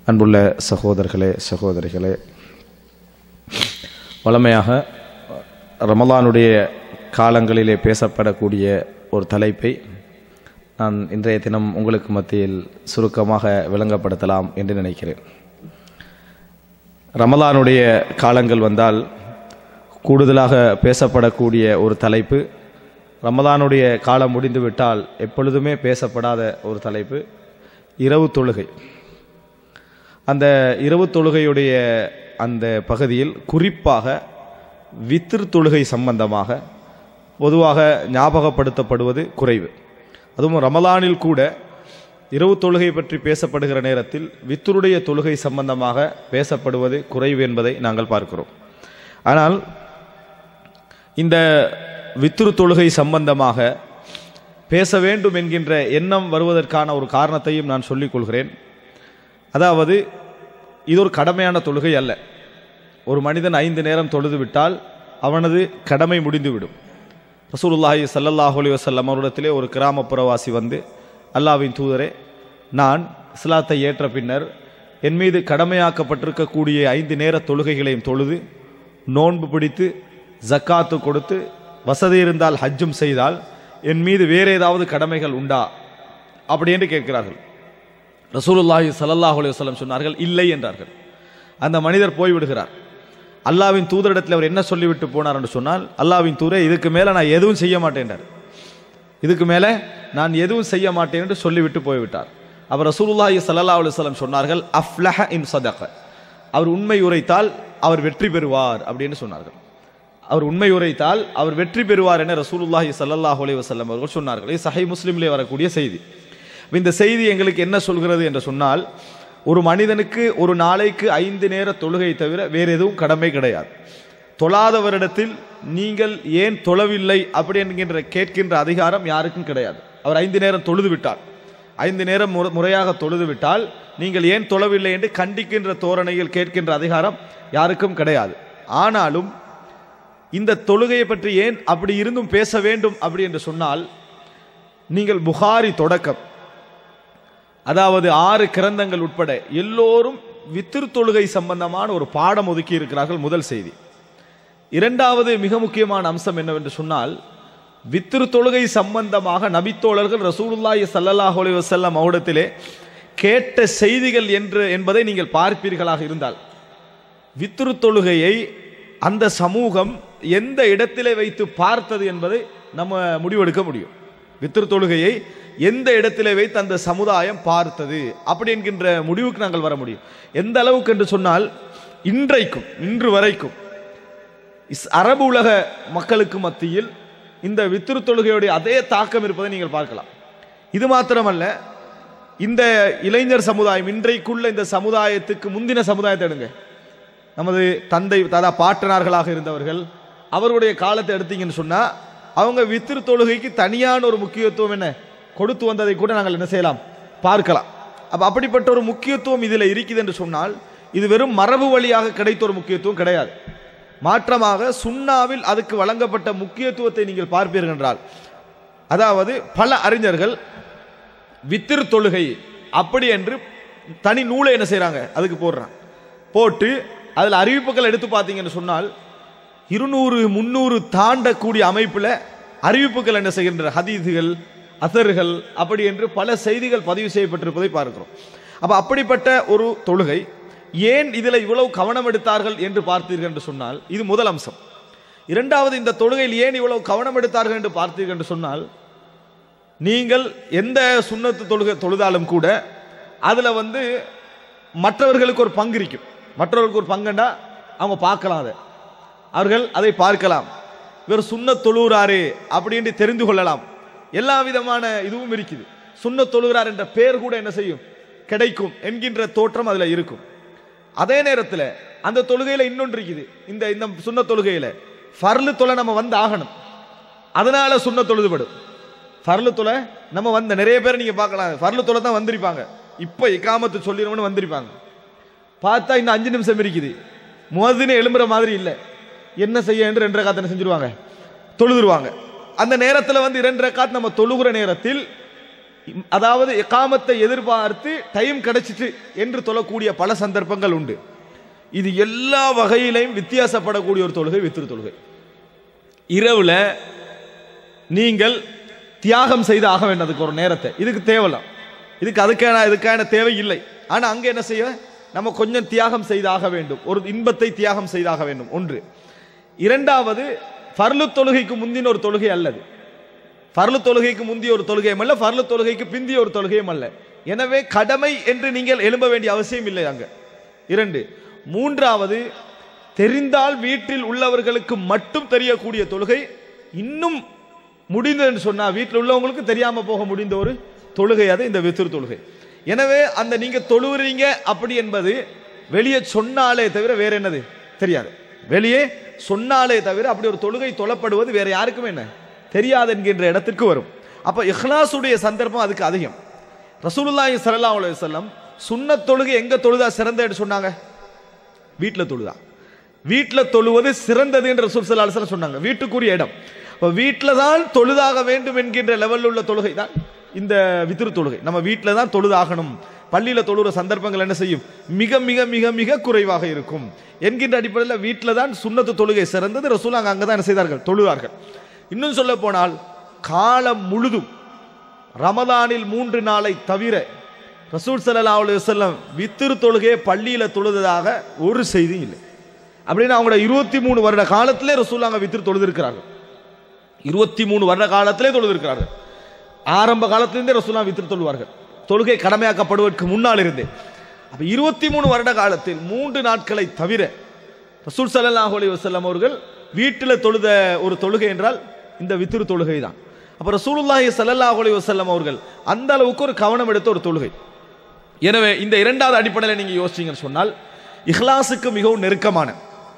அன்புள்ள சகோதரர்களே சகோதரிகளே வளமையாக ரமலானுடைய காலங்களிலே பேசப்படக்கூடிய ஒரு தலைப்பை நான் இன்றைய தினம் உங்களுக்கு மத்தியில் சுருக்கமாக விளங்கப்படுத்தலாம் என்று நினைக்கிறேன் ரமலானுடைய காலங்கள் வந்தால் கூடுதலாக பேசப்படக்கூடிய ஒரு தலைப்பு ரமலானுடைய காலம் முடிந்துவிட்டால் எப்பொழுதுமே பேசப்படாத ஒரு தலைப்பு இரவு தொழுகை அந்த இரவு தொழுகையுடைய அந்த பகுதியில் குறிப்பாக வித்திர் தொழுகை சம்பந்தமாக பொதுவாக ஞாபகப்படுத்தப்படுவது குறைவு அதுவும் ரமலானில் கூட இரவு தொழுகை பற்றி பேசப்படுகிற நேரத்தில் வித்தருடைய தொழுகை சம்பந்தமாக பேசப்படுவது குறைவு என்பதை நாங்கள் பார்க்கிறோம் ஆனால் இந்த வித்துரு தொழுகை சம்பந்தமாக பேச வேண்டும் என்கின்ற எண்ணம் வருவதற்கான ஒரு காரணத்தையும் நான் சொல்லிக் கொள்கிறேன் அதாவது இது ஒரு கடமையான தொழுகை அல்ல ஒரு மனிதன் ஐந்து நேரம் தொழுது விட்டால் அவனது கடமை முடிந்துவிடும் ரசூலுல்லாஹி சல்லல்லாஹு அலைஹி வஸல்லம் அவரிடத்திலே ஒரு கிராமப்புறவாசி வந்து அல்லாவின் தூதரே நான் இஸ்லாத்தை ஏற்ற பின்னர் என் மீது கடமையாக்கப்பட்டிருக்கக்கூடிய ஐந்து நேர தொழுகைகளையும் தொழுது நோன்பு பிடித்து ஜக்காத்து கொடுத்து வசதி இருந்தால் ஹஜ்ஜும் செய்தால் என் மீது வேறு ஏதாவது கடமைகள் உண்டா அப்படி என்று கேட்கிறார்கள் ரசூலுல்லாஹி சல்லல்லாஹு அலைஹி வஸல்லம் சொன்னார்கள் இல்லை என்றார்கள் அந்த மனிதர் போய்விடுகிறார் அல்லாவின் தூதரிடத்தில் அவர் என்ன சொல்லிவிட்டு போனார் என்று சொன்னால் அல்லாவின் தூதரே இதுக்கு மேலே நான் எதுவும் செய்ய மாட்டேன்றார் இதுக்கு மேலே நான் எதுவும் செய்ய மாட்டேன் என்று சொல்லிவிட்டு போய்விட்டார் அவர் ரசூலுல்லாஹி சல்லல்லாஹு அலைஹி வஸல்லம் சொன்னார்கள் அஃப்லஹ இன் சதக அவர் உண்மை உரைத்தால் அவர் வெற்றி பெறுவார் அப்படின்னு சொன்னார்கள் அவர் உண்மை உரைத்தால் அவர் வெற்றி பெறுவார் என ரசூலுல்லாஹி சல்லல்லாஹு அலைஹி வஸல்லம் அவர்கள் சொன்னார்கள் இது சஹை முஸ்லிம்லே வரக்கூடிய செய்தி இந்த செய்தி எங்களுக்கு என்ன சொல்கிறது என்று சொன்னால் ஒரு மனிதனுக்கு ஒரு நாளைக்கு ஐந்து நேர தொழுகை தவிர வேறு எதுவும் கடமை கிடையாது தொழாதவரிடத்தில் நீங்கள் ஏன் தொழவில்லை அப்படி என்கின்ற கேட்கின்ற அதிகாரம் யாருக்கும் கிடையாது அவர் ஐந்து நேரம் தொழுது விட்டார் ஐந்து நேரம் முற- முறையாக தொழுது விட்டால் நீங்கள் ஏன் தொழவில்லை என்று கண்டிக்கின்ற தோரணையில் கேட்கின்ற அதிகாரம் யாருக்கும் கிடையாது ஆனாலும் இந்த தொழுகையை பற்றி ஏன் அப்படி இருந்தும் பேச வேண்டும் அப்படி என்று சொன்னால் நீங்கள் புகாரி தொடக்கம் அதாவது ஆறு கிரந்தங்கள் உட்பட எல்லோரும் வித்திரு தொழுகை சம்பந்தமான ஒரு பாடம் ஒதுக்கி இருக்கிறார்கள் முதல் செய்தி இரண்டாவது மிக முக்கியமான அம்சம் என்னவென்று சொன்னால் வித்திரு தொழுகை சம்பந்தமாக நபித்தோழர்கள் ரசூலுல்லாஹி ஸல்லல்லாஹு அலைஹி வஸல்லம் அவரிடத்திலே கேட்ட செய்திகள் என்று என்பதை நீங்கள் பார்ப்பீர்களாக இருந்தால் வித்துரு தொழுகையை அந்த சமூகம் எந்த இடத்திலே வைத்து பார்த்தது என்பதை நம்ம முடிவெடுக்க முடியும் வித்திரு தொழுகையை எந்த இடத்திலே வைத்து அந்த சமுதாயம் பார்த்தது அப்படி என்கின்ற முடிவுக்கு நாங்கள் வர முடியும் எந்த அளவுக்கு என்று சொன்னால் இன்றைக்கும் இன்று வரைக்கும் இஸ் அரபு உலக மக்களுக்கு மத்தியில் இந்த வித்திரு தொழுகையுடைய அதே தாக்கம் இருப்பதை நீங்கள் பார்க்கலாம் இது மாத்திரமல்ல இந்த இளைஞர் சமுதாயம் இன்றைக்குள்ள இந்த சமுதாயத்துக்கு முந்தின சமுதாயத்தை எடுங்க நமது தந்தை தாதா பாட்டனார்களாக இருந்தவர்கள் அவருடைய காலத்தை எடுத்தீங்கன்னு சொன்னா அவங்க வித்திரு தொழுகைக்கு தனியான ஒரு முக்கியத்துவம் என்ன கொடுத்து வந்ததை கூட நாங்கள் என்ன செய்யலாம் பார்க்கலாம் அப்ப அப்படிப்பட்ட ஒரு முக்கியத்துவம் இதில் இருக்குது என்று சொன்னால் இது வெறும் மரபு வழியாக கிடைத்த ஒரு முக்கியத்துவம் கிடையாது மாற்றமாக சுண்ணாவில் அதுக்கு வழங்கப்பட்ட முக்கியத்துவத்தை நீங்கள் பார்ப்பீர்கள் என்றால் அதாவது பல அறிஞர்கள் வித்திரு தொழுகை அப்படி என்று தனி நூலை என்ன செய்றாங்க அதுக்கு போடுறான் போட்டு அதில் அறிவிப்புகள் எடுத்து பார்த்தீங்கன்னு சொன்னால் இருநூறு முந்நூறு தாண்டக்கூடிய அமைப்பில் அறிவிப்புகள் என்ன செய்கின்ற ஹதீதுகள் அசர்கள் அப்படி என்று பல செய்திகள் பதிவு செய்யப்பட்டிருப்பதை பார்க்கிறோம் அப்ப அப்படிப்பட்ட ஒரு தொழுகை ஏன் இதில் இவ்வளவு கவனம் எடுத்தார்கள் என்று பார்த்தீர்கள் என்று சொன்னால் இது முதல் அம்சம் இரண்டாவது இந்த தொழுகையில் ஏன் இவ்வளவு கவனம் எடுத்தார்கள் என்று பார்த்தீர்கள் என்று சொன்னால் நீங்கள் எந்த சுண்ணத்து தொழுகை தொழுதாலும் கூட அதில் வந்து மற்றவர்களுக்கு ஒரு பங்கு இருக்கும் மற்றவர்களுக்கு ஒரு பங்குண்டா அவங்க பார்க்கலாம் அதை அவர்கள் அதை பார்க்கலாம் இவர் சுண்ணத் தொழுகிறாரு அப்படின்னு தெரிந்து கொள்ளலாம் எல்லா விதமான இதுவும் இருக்குது சுண்ணத் தொழுகிறார் என்ற பெயர் கூட என்ன செய்யும் கிடைக்கும் என்கின்ற தோற்றம் அதில் இருக்கும் அதே நேரத்தில் அந்த தொழுகையில் இன்னொன்று இருக்குது இந்த இந்த சுண்ண தொழுகையில் ஃபர்லு தொலை நம்ம வந்து ஆகணும் அதனால சுண்ண தொழுதுபடும் ஃபர்லு தொலை நம்ம வந்த நிறைய பேர் நீங்க பார்க்கலாம் ஃபர்லு தொலை தான் வந்திருப்பாங்க இப்போ இக்காமத்து சொல்லிடுவோம்னு வந்திருப்பாங்க பார்த்தா இன்னும் அஞ்சு நிமிஷம் இருக்குது முகத்தினே எழும்புற மாதிரி இல்லை என்ன செய்ய என்று ரெண்டு ரக்காத் என்ன செஞ்சிருவாங்க தொழுதுருவாங்க அந்த நேரத்தில் வந்து இரண்டு ரக்காத் நம்ம தொழுகிற நேரத்தில் இம்- அதாவது எக்காமத்தை எதிர்பார்த்து டைம் கிடைச்சிட்டு என்று தொழக்கூடிய பல சந்தர்ப்பங்கள் உண்டு இது எல்லா வகையிலையும் வித்தியாசப்படக்கூடிய ஒரு தொழுகை வித்திரு தொழுகை இரவுல நீங்கள் தியாகம் செய்து ஆக வேண்டும் அதுக்கு ஒரு நேரத்தை இதுக்கு தேவலாம் இதுக்கு அதுக்கான இதுக்கான தேவை இல்லை ஆனா அங்க என்ன செய்ய நம்ம கொஞ்சம் தியாகம் செய்தாக வேண்டும் ஒரு இன்பத்தை தியாகம் செய்தாக வேண்டும் ஒன்று இரண்டாவது ஃபர்லு தொழுகைக்கு முந்தின ஒரு தொழுகை அல்லது ஃபர்லு தொழுகைக்கு முந்திய ஒரு தொழுகையும் அல்ல ஃபர்லு தொழுகைக்கு பிந்திய ஒரு தொழுகையும் அல்ல எனவே கடமை என்று நீங்கள் எழும்ப வேண்டிய அவசியம் இல்லை அங்க இரண்டு மூன்றாவது தெரிந்தால் வீட்டில் உள்ளவர்களுக்கு மட்டும் தெரியக்கூடிய தொழுகை இன்னும் முடிந்ததுன்னு சொன்னா வீட்டில் உள்ளவங்களுக்கு தெரியாம போக முடிந்த ஒரு தொழுகை அது இந்த வித்திரு தொழுகை எனவே அந்த நீங்க தொழுகிறீங்க அப்படி என்பது வெளியே சொன்னாலே தவிர வேற என்னது தெரியாது வெளியே சொன்னாலே தவிர அப்படி ஒரு தொழுகை தொழப்படுவது வேற யாருக்குமே என்ன தெரியாது என்கின்ற இடத்திற்கு வரும் அப்ப இஹ்லாசுடைய சந்தர்ப்பம் அதுக்கு அதிகம் ரசூலுல்லாஹி ஸல்லல்லாஹு அலைஹி வஸல்லம் சுன்னத் தொழுகை எங்க தொழுதா சிறந்தன்னு சொன்னாங்க வீட்டில் தொழுதா வீட்டில் தொழுவது சிறந்தது என்று ரசூல் ஸல்லல்லாஹு அலைஹி வஸல்லம் சொன்னாங்க வீட்டுக்குரிய இடம் அப்ப வீட்டில் தான் தொழுதாக வேண்டும் என்கின்ற லெவலில் உள்ள தொழுகை தான் இந்த வித்திரு தொழுகை நம்ம வீட்டில் தான் தொழுதாகணும் பள்ளியில் தொழுகிற சந்தர்ப்பங்கள் என்ன செய்யும் மிக மிக மிக மிக குறைவாக இருக்கும் என்கின்ற அடிப்படையில் வீட்டில் தான் சுன்னத்து தொழுகை சிறந்தது ரசூல் அங்கே அங்கே தான் என்ன செய்தார்கள் தொழுதார்கள் இன்னும் சொல்ல போனால் காலம் முழுதும் ரமதானில் மூன்று நாளை தவிர ரசூல் ஸல்லல்லாஹு அலைஹி வஸல்லம் வித்திரு தொழுகையை பள்ளியில் தொழுததாக ஒரு செய்தியும் இல்லை அப்படின்னு அவங்களோட இருபத்தி மூணு வருட காலத்திலே ரசூல் அங்கே வித்திரு தொழுதிருக்கிறார்கள் இருபத்தி மூணு வருட காலத்திலே தொழுதிருக்கிறார்கள் ஆரம்ப காலத்திலிருந்தே ரசூலா வித்திரு தொழுவார்கள் தொழுகை கடமையாக்கப்படுவதற்கு முன்னால் இருந்தே அப்ப இருபத்தி மூணு வருட காலத்தில் மூன்று நாட்களை தவிர ரசூல் ஸல்லல்லாஹு அலைஹி வஸல்லம் அவர்கள் வீட்டில் தொழுத ஒரு தொழுகை என்றால் இந்த வித்திரு தொழுகை தான் அப்ப ரசூலுல்லாஹி ஸல்லல்லாஹு அலைஹி வஸல்லம் அவர்கள் அந்த அளவுக்கு ஒரு கவனம் எடுத்த ஒரு தொழுகை எனவே இந்த இரண்டாவது அடிப்படையில் நீங்க யோசிச்சீங்கன்னு சொன்னால் இஹ்லாஸுக்கு மிகவும் நெருக்கமான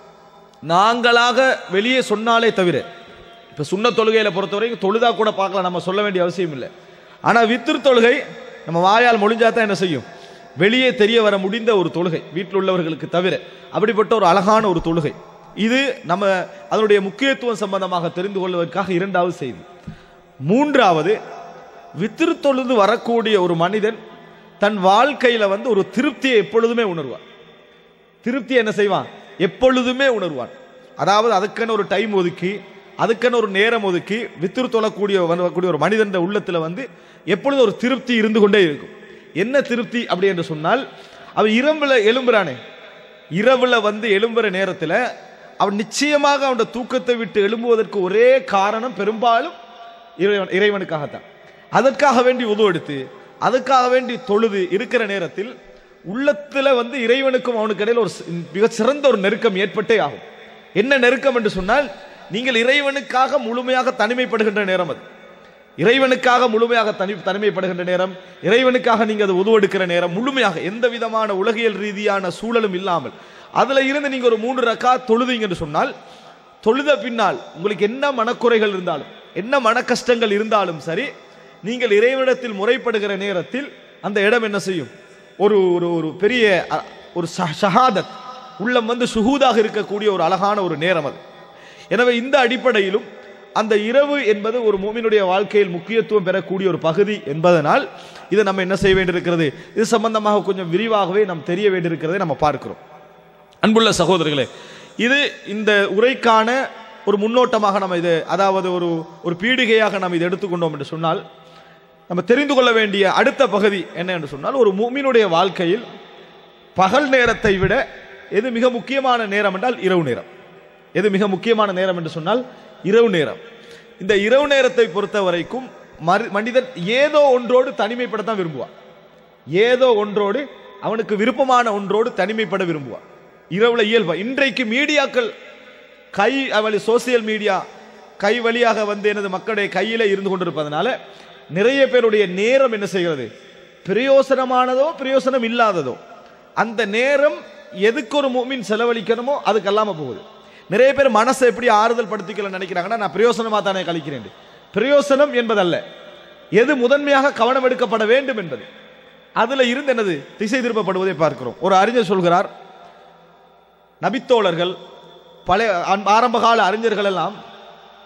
நாங்களாக வெளியே சொன்னாலே தவிர இப்போ சுன்ன தொழுகையில் பொறுத்தவரைக்கும் தொழுதா கூட பார்க்கலாம் நம்ம சொல்ல வேண்டிய அவசியம் இல்லை ஆனால் வித்திரு தொழுகை நம்ம வாயால் மொழிஞ்சா தான் என்ன செய்யும் வெளியே தெரிய வர முடிந்த ஒரு தொழுகை வீட்டில் உள்ளவர்களுக்கு தவிர அப்படிப்பட்ட ஒரு அழகான ஒரு தொழுகை இது நம்ம அதனுடைய முக்கியத்துவம் சம்பந்தமாக தெரிந்து கொள்வதற்காக இரண்டாவது செய்தி மூன்றாவது வித்திரு தொழுது வரக்கூடிய ஒரு மனிதன் தன் வாழ்க்கையில வந்து ஒரு திருப்தியை எப்பொழுதுமே உணர்வான் திருப்தி என்ன செய்வான் எப்பொழுதுமே உணர்வான் அதாவது அதுக்கென ஒரு டைம் ஒதுக்கி அதுக்கென ஒரு நேரம் ஒதுக்கி வித்திரு தொழக்கூடிய வரக்கூடிய ஒரு மனிதன் உள்ளத்துல வந்து எப்பொழுதும் ஒரு திருப்தி இருந்து கொண்டே இருக்கும் என்ன திருப்தி அப்படி என்று சொன்னால் அவன் இரவுல எழும்புறானே இரவுல வந்து எழும்புற நேரத்துல அவன் நிச்சயமாக அவனோட தூக்கத்தை விட்டு எழும்புவதற்கு ஒரே காரணம் பெரும்பாலும் இறைவன் இறைவனுக்காகத்தான் அதற்காக வேண்டி உதவு எடுத்து அதுக்காக வேண்டி தொழுது இருக்கிற நேரத்தில் உள்ளத்துல வந்து இறைவனுக்கும் அவனுக்கு இடையில ஒரு சி- மிக சிறந்த ஒரு நெருக்கம் ஏற்பட்டே ஆகும் என்ன நெருக்கம் என்று சொன்னால் நீங்கள் இறைவனுக்காக முழுமையாக தனிமைப்படுகின்ற நேரம் அது இறைவனுக்காக முழுமையாக தனி தனிமைப்படுகின்ற நேரம் இறைவனுக்காக நீங்க அதை உதவெடுக்கிற நேரம் முழுமையாக எந்த விதமான உலகியல் ரீதியான சூழலும் இல்லாமல் அதுல இருந்து நீங்க ஒரு மூன்று ரக்கா தொழுதீங்கன்னு சொன்னால் தொழுத பின்னால் உங்களுக்கு என்ன மனக்குறைகள் இருந்தாலும் என்ன மன கஷ்டங்கள் இருந்தாலும் சரி நீங்கள் இறைவனிடத்தில் முறைப்படுகிற நேரத்தில் அந்த இடம் என்ன செய்யும் ஒரு ஒரு ஒரு பெரிய அ, ஒரு ஷ- ஷஹாதத் உள்ளம் வந்து சுகூதாக இருக்கக்கூடிய ஒரு அழகான ஒரு நேரம் அது எனவே இந்த அடிப்படையிலும் அந்த இரவு என்பது ஒரு மூமினுடைய வாழ்க்கையில் முக்கியத்துவம் பெறக்கூடிய ஒரு பகுதி என்பதனால் இதை நம்ம என்ன செய்ய வேண்டியிருக்கிறது இது சம்பந்தமாக கொஞ்சம் விரிவாகவே நாம் தெரிய வேண்டியிருக்கிறதை நம்ம பார்க்கிறோம் அன்புள்ள சகோதரர்களே இது இந்த உரைக்கான ஒரு முன்னோட்டமாக நம்ம இது அதாவது ஒரு ஒரு பீடிகையாக நாம் இதை எடுத்துக்கொண்டோம் என்று சொன்னால் நம்ம தெரிந்து கொள்ள வேண்டிய அடுத்த பகுதி என்ன என்று சொன்னால் ஒரு மூமினுடைய வாழ்க்கையில் பகல் நேரத்தை விட எது மிக முக்கியமான நேரம் என்றால் இரவு நேரம் எது மிக முக்கியமான நேரம் என்று சொன்னால் இரவு நேரம் இந்த இரவு நேரத்தை பொறுத்த வரைக்கும் மரு- மனிதன் ஏதோ ஒன்றோடு தனிமைப்படத்தான் விரும்புவான் ஏதோ ஒன்றோடு அவனுக்கு விருப்பமான ஒன்றோடு தனிமைப்பட விரும்புவான் இரவுல இயல்பா இன்றைக்கு மீடியாக்கள் கை வழி சோசியல் மீடியா கை வழியாக வந்து எனது மக்களுடைய கையில இருந்து கொண்டிருப்பதனால நிறைய பேருடைய நேரம் என்ன செய்கிறது பிரயோசனமானதோ பிரயோசனம் இல்லாததோ அந்த நேரம் எதுக்கு ஒரு மூமின் செலவழிக்கணுமோ அதுக்கு அல்லாம போகுது நிறைய பேர் மனசை எப்படி ஆறுதல் படுத்திக்கல நினைக்கிறாங்கன்னா நான் பிரயோசனமா தானே கழிக்கிறேன் பிரயோசனம் என்பதல்ல எது முதன்மையாக கவனம் எடுக்கப்பட வேண்டும் என்பது அதுல இருந்து என்னது திசை திருப்பப்படுவதை பார்க்கிறோம் ஒரு அறிஞர் சொல்கிறார் நபித்தோழர்கள் பழைய ஆரம்பகால அறிஞர்கள் எல்லாம்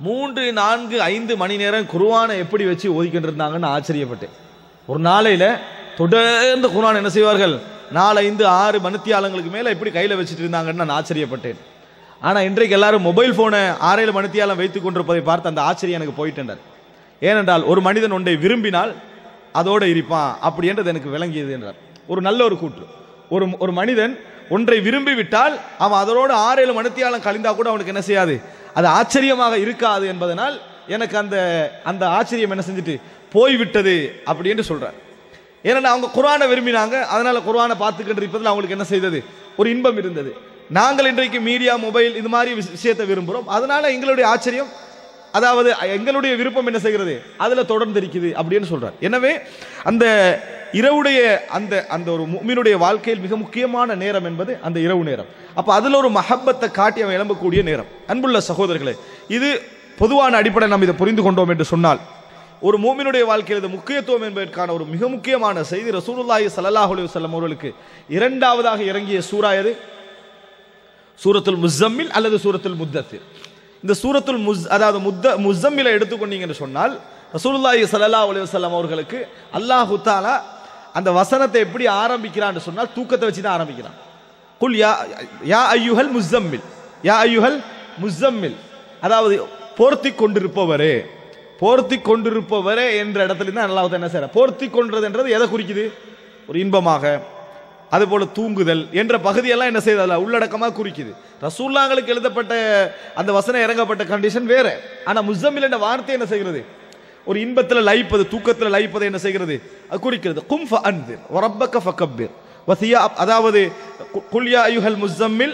மூன்று நான்கு ஐந்து மணி நேரம் குருவானை எப்படி வச்சு ஓதிக்கிட்டு இருந்தாங்கன்னு ஆச்சரியப்பட்டேன் ஒரு நாளையில தொடர்ந்து குர்ஆன் என்ன செய்வார்கள் நாலு ஐந்து ஆறு மணித்தியாலங்களுக்கு மேல எப்படி கையில வச்சுட்டு இருந்தாங்கன்னு நான் ஆச்சரியப்பட்டேன் ஆனா இன்றைக்கு எல்லாரும் மொபைல் போனை ஆறேழு மணித்தியாலம் வைத்துக் கொண்டிருப்பதை பார்த்து அந்த ஆச்சரியம் எனக்கு போயிட்டேன் ஏனென்றால் ஒரு மனிதன் ஒன்றை விரும்பினால் அதோட இருப்பான் அப்படி என்றது எனக்கு விளங்கியது என்றார் ஒரு நல்ல ஒரு கூற்று ஒரு ஒரு மனிதன் ஒன்றை விரும்பி விட்டால் அவன் அதனோடு ஆறேழு மணித்தியாலம் கழிந்தா கூட அவனுக்கு என்ன செய்யாது அது ஆச்சரியமாக இருக்காது என்பதனால் எனக்கு அந்த அந்த ஆச்சரியம் என்ன செஞ்சுட்டு போய்விட்டது அப்படி என்று சொல்றார் ஏன்னா அவங்க குர்ஆனை விரும்பினாங்க அதனால குர்ஆனை பார்த்துக்கிட்டு இருப்பதில் அவங்களுக்கு என்ன செய்தது ஒரு இன்பம் இருந்தது நாங்கள் இன்றைக்கு மீடியா மொபைல் இது மாதிரி விஷ- விஷயத்தை விரும்புகிறோம் அதனால எங்களுடைய ஆச்சரியம் அதாவது எங்களுடைய விருப்பம் என்ன செய்கிறது அதுல தொடர்ந்து இருக்குது அப்படின்னு சொல்றார் எனவே அந்த இரவுடைய அந்த அந்த ஒரு முஃமினுடைய வாழ்க்கையில் மிக முக்கியமான நேரம் என்பது அந்த இரவு நேரம் அப்ப அதுல ஒரு மஹப்பத்தை காட்டி அவன் எழும்பக்கூடிய நேரம் அன்புள்ள சகோதரர்களே இது பொதுவான அடிப்படை நாம் இதை புரிந்து கொண்டோம் என்று சொன்னால் ஒரு மூமினுடைய வாழ்க்கையில் இது முக்கியத்துவம் என்பதற்கான ஒரு மிக முக்கியமான செய்தி ரசூலுல்லாஹி ஸல்லல்லாஹு அலைஹி வஸல்லம் அவர்களுக்கு இரண்டாவதாக இறங்கிய சூரா எது சூரத்துல் முஸ்ஸம்மில் அல்லது சூரத்துல் முத்தத்திர் இந்த சூரத்துல் முஸ் அதாவது முத்த முஸ்ஸம்மில எடுத்துக்கொண்டீங்கன்னு சொன்னால் ரசூலுல்லாஹி ஸல்லல்லாஹு அலைஹி வஸல்லம் அவர்களுக்கு அல்லாஹு தஆலா அந்த வசனத்தை எப்படி ஆரம்பிக்கிறான்னு சொன்னால் தூக்கத்தை வச்சு தான் ஆரம்பிக்கிறான் குல் யா யா ஐயுஹல் முஸ்ஸம்மில் யா ஐயுஹல் முஸ்ஸம்மில் அதாவது போர்த்தி கொண்டிருப்பவரே போர்த்தி கொண்டிருப்பவரே என்ற இடத்துல தான் அல்லாஹ் என்ன செய்யற போர்த்தி கொண்டதுன்றது எதை குறிக்குது ஒரு இன்பமாக அதுபோல தூங்குதல் என்ற பகுதியெல்லாம் என்ன செய்யுது அதில் உள்ளடக்கமாக குறிக்குது ரசூல்லாங்களுக்கு எழுதப்பட்ட அந்த வசனம் இறங்கப்பட்ட கண்டிஷன் வேற ஆனா முஸ்ஸம்மில் என்ற வார்த்தை என்ன செய்கிறது ஒரு இன்பத்தில் லைப்பது தூக்கத்தில் லைப்பது என்ன செய்கிறது அது குறிக்கிறது கும் ஃப அன்திர் வரப்பக்க ஃபக்கப்பிர் வசியா அதாவது கு- குல் யா ஐயுஹல் முஸ்ஸம்மில்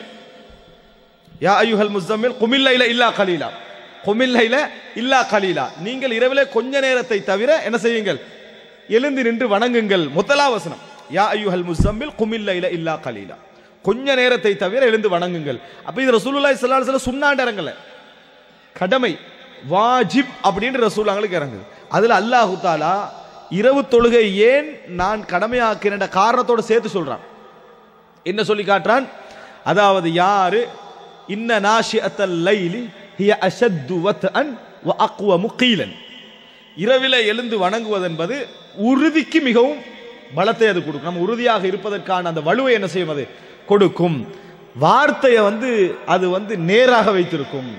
யா ஐயுஹல் முஸ்ஸம்மில் குமில்லைல இல்லா கலீலா குமில்லைல இல்லா கலீலா நீங்கள் இரவிலே கொஞ்ச நேரத்தை தவிர என்ன செய்யுங்கள் எழுந்து நின்று வணங்குங்கள் முதலா வசனம் யா ஐயுஹல் முஸ்ஸம்மில் குமில்லைல இல்லா கலீலா கொஞ்ச நேரத்தை தவிர எழுந்து வணங்குங்கள் அப்ப இது ரசூலுல்லாஹி ஸல்லல்லாஹு அலைஹி வஸல்லம் சுன்னாண்டு இறங்கல கடமை வாஜிப் அப்படின்னு ரசூலாங்களுக்கு இறங்குது அதுல அல்லாஹு தாலா இரவு தொழுகை ஏன் நான் கடமையாக்கின காரணத்தோட சேர்த்து சொல்றான் என்ன சொல்லி காட்டுறான் அதாவது யாரு இன்ன நாஷிஅத்தல் லைலி ஹிய அஷத்து வத்அன் வ அக்வமு கீலன் இரவிலே எழுந்து வணங்குவது என்பது உறுதிக்கு மிகவும் பலத்தை அது கொடுக்கும் நம்ம உறுதியாக இருப்பதற்கான அந்த வலுவை என்ன செய்யும் அது கொடுக்கும் வார்த்தையை வந்து அது வந்து நேராக வைத்திருக்கும்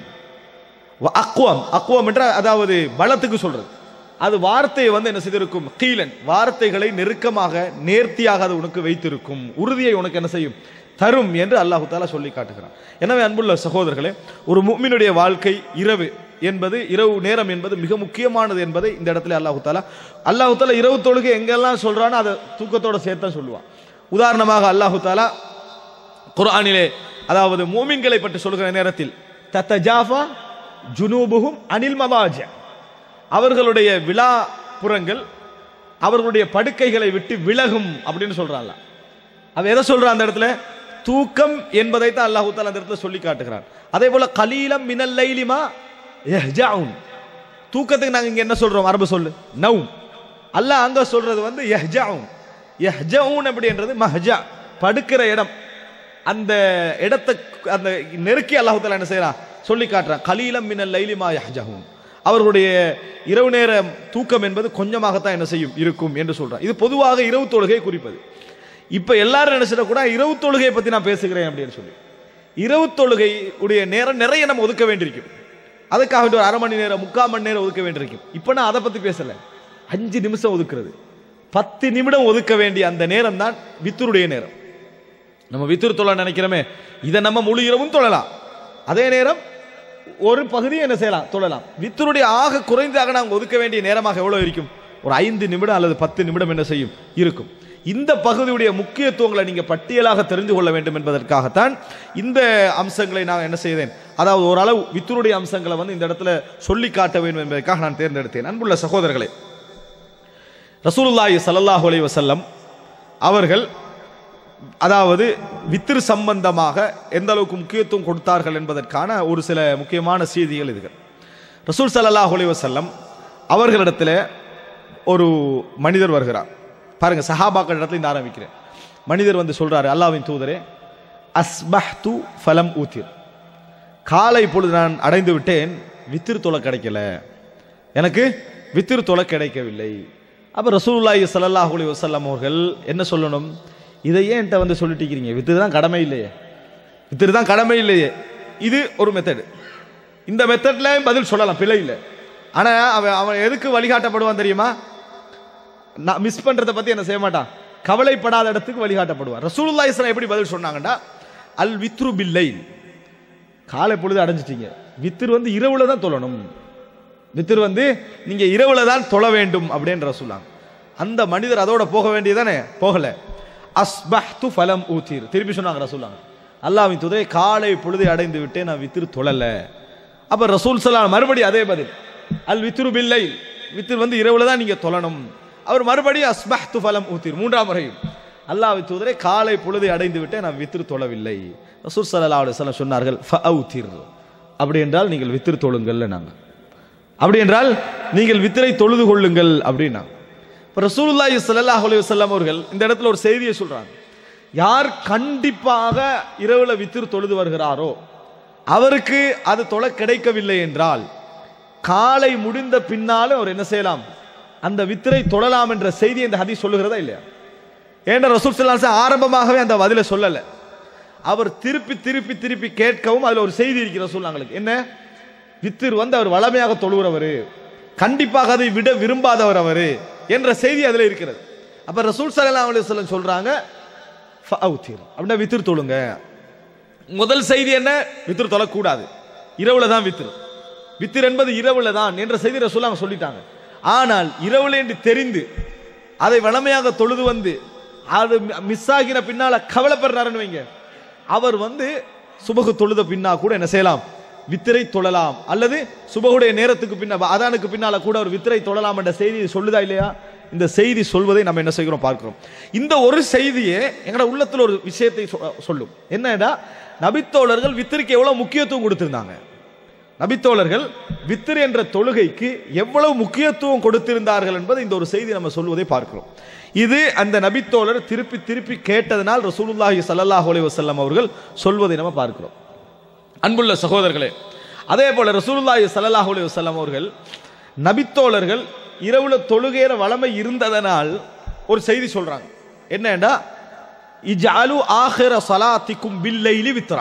வ- அக்வம் அக்வம் என்ற அதாவது பலத்துக்கு சொல்றது அது வார்த்தையை வந்து என்ன செய்திருக்கும் கீலன் வார்த்தைகளை நெருக்கமாக நேர்த்தியாக அது உனக்கு வைத்திருக்கும் உறுதியை உனக்கு என்ன செய்யும் தரும் என்று அல்லாஹு தாலா சொல்லி காட்டுகிறான் எனவே அன்புள்ள சகோதரர்களே ஒரு முஃமினுடைய வாழ்க்கை இரவு என்பது இரவு நேரம் என்பது மிக முக்கியமானது என்பதை இந்த இடத்துல அல்லாஹு தாலா அல்லாஹு தாலா இரவு தொழுகை எங்கெல்லாம் சொல்றானோ அதை தூக்கத்தோட சேர்த்தான் சொல்லுவான் உதாரணமாக அல்லாஹு தாலா குர்ஆனிலே அதாவது மூமின்களை பற்றி சொல்கிற நேரத்தில் தத்தஜாஃபா ஜுனூபுகும் அனில் மதாஜ அவர்களுடைய விழா புறங்கள் அவர்களுடைய படுக்கைகளை விட்டு விலகும் அப்படின்னு சொல்றான்ல அவன் எதை சொல்றான் அந்த இடத்துல தூக்கம் என்பதை தான் அல்லாஹு தாலா அந்த இடத்துல சொல்லி காட்டுகிறான் அதே போல கலீலம் மினல் லைலிமா யஹ்ஜாவுன் தூக்கத்துக்கு நாங்க இங்க என்ன சொல்றோம் அரபு சொல்லு நவும் அல்லாஹ் அங்க சொல்றது வந்து யஹ்ஜாவுன் யஹ்ஜவுன் அப்படின்றது மஹஜா படுக்கிற இடம் அந்த இடத்தை அந்த நெருக்கி அல்லாஹு தாலா என்ன செய்யறான் சொல்லி காட்டுறான் கலீலம் மினல் லைலிமா யஹ்ஜஹூன் அவர்களுடைய இரவு நேர தூக்கம் என்பது கொஞ்சமாகத்தான் என்ன செய்யும் இருக்கும் என்று சொல்றான் இது பொதுவாக இரவு தொழுகை குறிப்பது இப்ப எல்லாரும் நினைச்சிட இரவு தொழுகையை பத்தி நான் பேசுகிறேன் அப்படின்னு சொல்லி இரவு தொழுகை உடைய நேரம் நிறைய நம்ம ஒதுக்க வேண்டியிருக்கும் அதுக்காக வேண்டி ஒரு அரை மணி நேரம் முக்கால் மணி நேரம் ஒதுக்க வேண்டியிருக்கும் இப்போ நான் அதை பத்தி பேசல அஞ்சு நிமிஷம் ஒதுக்குறது பத்து நிமிடம் ஒதுக்க வேண்டிய அந்த நேரம் தான் வித்துருடைய நேரம் நம்ம வித்துரு தொழ நினைக்கிறோமே இதை நம்ம முழு இரவும் தொழலாம் அதே நேரம் ஒரு பகுதியை என்ன செய்யலாம் தொழலாம் வித்தருடைய ஆக குறைந்தாக நாங்கள் ஒதுக்க வேண்டிய நேரமாக எவ்வளவு இருக்கும் ஒரு ஐந்து நிமிடம் அல்லது பத்து நிமிடம் என்ன செய்யும் இருக்கும் இந்த பகுதியுடைய முக்கியத்துவங்களை நீங்க பட்டியலாக தெரிந்து கொள்ள வேண்டும் என்பதற்காகத்தான் இந்த அம்சங்களை நான் என்ன செய்தேன் அதாவது ஓரளவு வித்தருடைய அம்சங்களை வந்து இந்த இடத்துல சொல்லி காட்ட வேண்டும் என்பதற்காக நான் தேர்ந்தெடுத்தேன் அன்புள்ள சகோதரர்களே ரசூலுல்லாஹி ஸல்லல்லாஹு அலைஹி வஸல்லம் அவர்கள் அதாவது வித்திரு சம்பந்தமாக எந்த அளவுக்கு முக்கியத்துவம் கொடுத்தார்கள் என்பதற்கான ஒரு சில முக்கியமான செய்திகள் இதுகள் ரசூல் ஸல்லல்லாஹு அலைஹி வஸல்லம் அவர்களிடத்தில் ஒரு மனிதர் வருகிறார் பாருங்க சஹாபாக்கள் இடத்துல இந்த ஆரம்பிக்கிறேன் மனிதர் வந்து சொல்றாரு அல்லாஹ்வின் தூதரே அஸ்பஹ்து ஃபலம் ஊத்திர் காலை பொழுது நான் அடைந்து விட்டேன் வித்திரு தொலை கிடைக்கல எனக்கு வித்திரு தொலை கிடைக்கவில்லை அப்போ ரசூலுல்லாஹி ஸல்லல்லாஹு அலைஹி வஸல்லம் அவர்கள் என்ன சொல்லணும் இதை ஏன் என்கிட்ட வந்து சொல்லிட்டு இருக்கிறீங்க வித்திரு தான் கடமை இல்லையே வித்திரு தான் கடமை இல்லையே இது ஒரு மெத்தடு இந்த மெத்தட்ல பதில் சொல்லலாம் பிழை இல்லை ஆனால் அவன் அவன் எதுக்கு வழிகாட்டப்படுவான் தெரியுமா நான் மிஸ் பண்றதை பத்தி என்ன செய்ய மாட்டான் கவலைப்படாத இடத்துக்கு வழிகாட்டப்படுவான் ரசூலுல்லாஹி ஸல்லல்லாஹு எப்படி பதில் சொன்னாங்கன்னா அல் வித்ரு பில்லை காலை பொழுது அடைஞ்சிட்டீங்க வித்திரு வந்து இரவுல தான் தொழணும் வித்திரு வந்து நீங்க இரவுல தான் தொழ வேண்டும் அப்படின்னு சொல்லாங்க அந்த மனிதர் அதோட போக வேண்டியதானே போகல அஸ்பஹ்து ஃபலம் ஊத்தீர் திருப்பி சொன்னாங்க ரசூலாங்க அல்லாஹ்வின் தூதரே காலை பொழுதை அடைந்து விட்டே நான் வித்திரு தொழல அப்ப ரசூல் ஸல்லல்லாஹு மறுபடி அதே பதில் அல் வித்ரு பில்லை வித்திரு வந்து இரவுல தான் நீங்க தொழணும் அவர் மறுபடியும் அஸ்பஹ்து ஃபலம் ஊத்தீர் மூன்றாம் முறையும் அல்லாஹ்வின் தூதரே காலை பொழுதை அடைந்து விட்டே நான் வித்திரு தொழவில்லை ரசூல் ஸல்லல்லாஹு அலைஹி வஸல்லம் சொன்னார்கள் ஃபஅவுத்திர் அப்படி என்றால் நீங்கள் வித்திரு தொழுங்கள் நாங்க அப்படி என்றால் நீங்கள் வித்திரை தொழுது கொள்ளுங்கள் அப்படின்னா இப்போ ரசூலுல்லாஹி ஸல்லல்லாஹு அலைஹி வஸல்லம் அவர்கள் இந்த இடத்துல ஒரு செய்தியை சொல்றாங்க யார் கண்டிப்பாக இரவுல வித்திரு தொழுது வருகிறாரோ அவருக்கு அது தொலை கிடைக்கவில்லை என்றால் காலை முடிந்த பின்னாலும் அவர் என்ன செய்யலாம் அந்த வித்திரை தொழலாம் என்ற செய்தி இந்த ஹதீஸ் சொல்லுகிறதா இல்லையா ஏன்னா ரசூல் ஸல்லல்லாஹு அலைஹி வஸல்லம் ஆரம்பமாகவே அந்த பதிலை சொல்லலை அவர் திருப்பி திருப்பி திருப்பி கேட்கவும் அதுல ஒரு செய்தி இருக்கிற சொல்லாங்களுக்கு என்ன வித்திர் வந்து அவர் வளமையாக தொழுகிறவர் கண்டிப்பாக அதை விட விரும்பாதவர் அவர் என்ற செய்தி அதுல இருக்கிறது அப்ப ரசூல் ஸல்லல்லாஹு அலைஹி வஸல்லம் சொல்றாங்க ஃபஅவுத்திர் அப்படின்னா வித்திர் தொழுங்க முதல் செய்தி என்ன வித்திர் தொழக்கூடாது இரவுல தான் வித்திர் வித்திர் என்பது இரவுல தான் என்ற செய்தி ரசூல் சொல்லிட்டாங்க ஆனால் இரவுல என்று தெரிந்து அதை வளமையாக தொழுது வந்து அது மிஸ் ஆகின பின்னால கவலைப்படுறாருன்னு வைங்க அவர் வந்து சுபகு தொழுத பின்னா கூட என்ன செய்யலாம் வித்திரை தொழலாம் அல்லது சுபகுடைய நேரத்துக்கு பின்ன அதானுக்கு பின்னால கூட ஒரு வித்திரை தொழலாம் என்ற செய்தி சொல்லுதா இல்லையா இந்த செய்தி சொல்வதை நம்ம என்ன செய்கிறோம் பார்க்கிறோம் இந்த ஒரு செய்தியே எங்களோட உள்ளத்துல ஒரு விஷயத்தை சொ- சொல்லும் என்னடா நபித்தோழர்கள் வித்திரிக்கு எவ்வளவு முக்கியத்துவம் கொடுத்திருந்தாங்க நபித்தோழர்கள் வித்திர் என்ற தொழுகைக்கு எவ்வளவு முக்கியத்துவம் கொடுத்திருந்தார்கள் என்பது இந்த ஒரு செய்தி நம்ம சொல்வதை பார்க்கிறோம் இது அந்த நபித்தோழர் திருப்பி திருப்பி கேட்டதனால் ரசூலுல்லாஹி ஸல்லல்லாஹு அலைஹி வஸல்லம் அவர்கள் சொல்வதை நம்ம பார்க்கிறோம் அன்புள்ள சகோதரர்களே அதே போல ரசூலுல்லாஹி ஸல்லல்லாஹு அலைஹி வஸல்லம் அவர்கள் நபித்தோழர்கள் இரவுல தொழுகையிற வளமை இருந்ததனால் ஒரு செய்தி சொல்றாங்க என்னன்னா இஜ்அலு ஆஹிர ஸலாத்திக்கும் பில்லைலி வித்ரா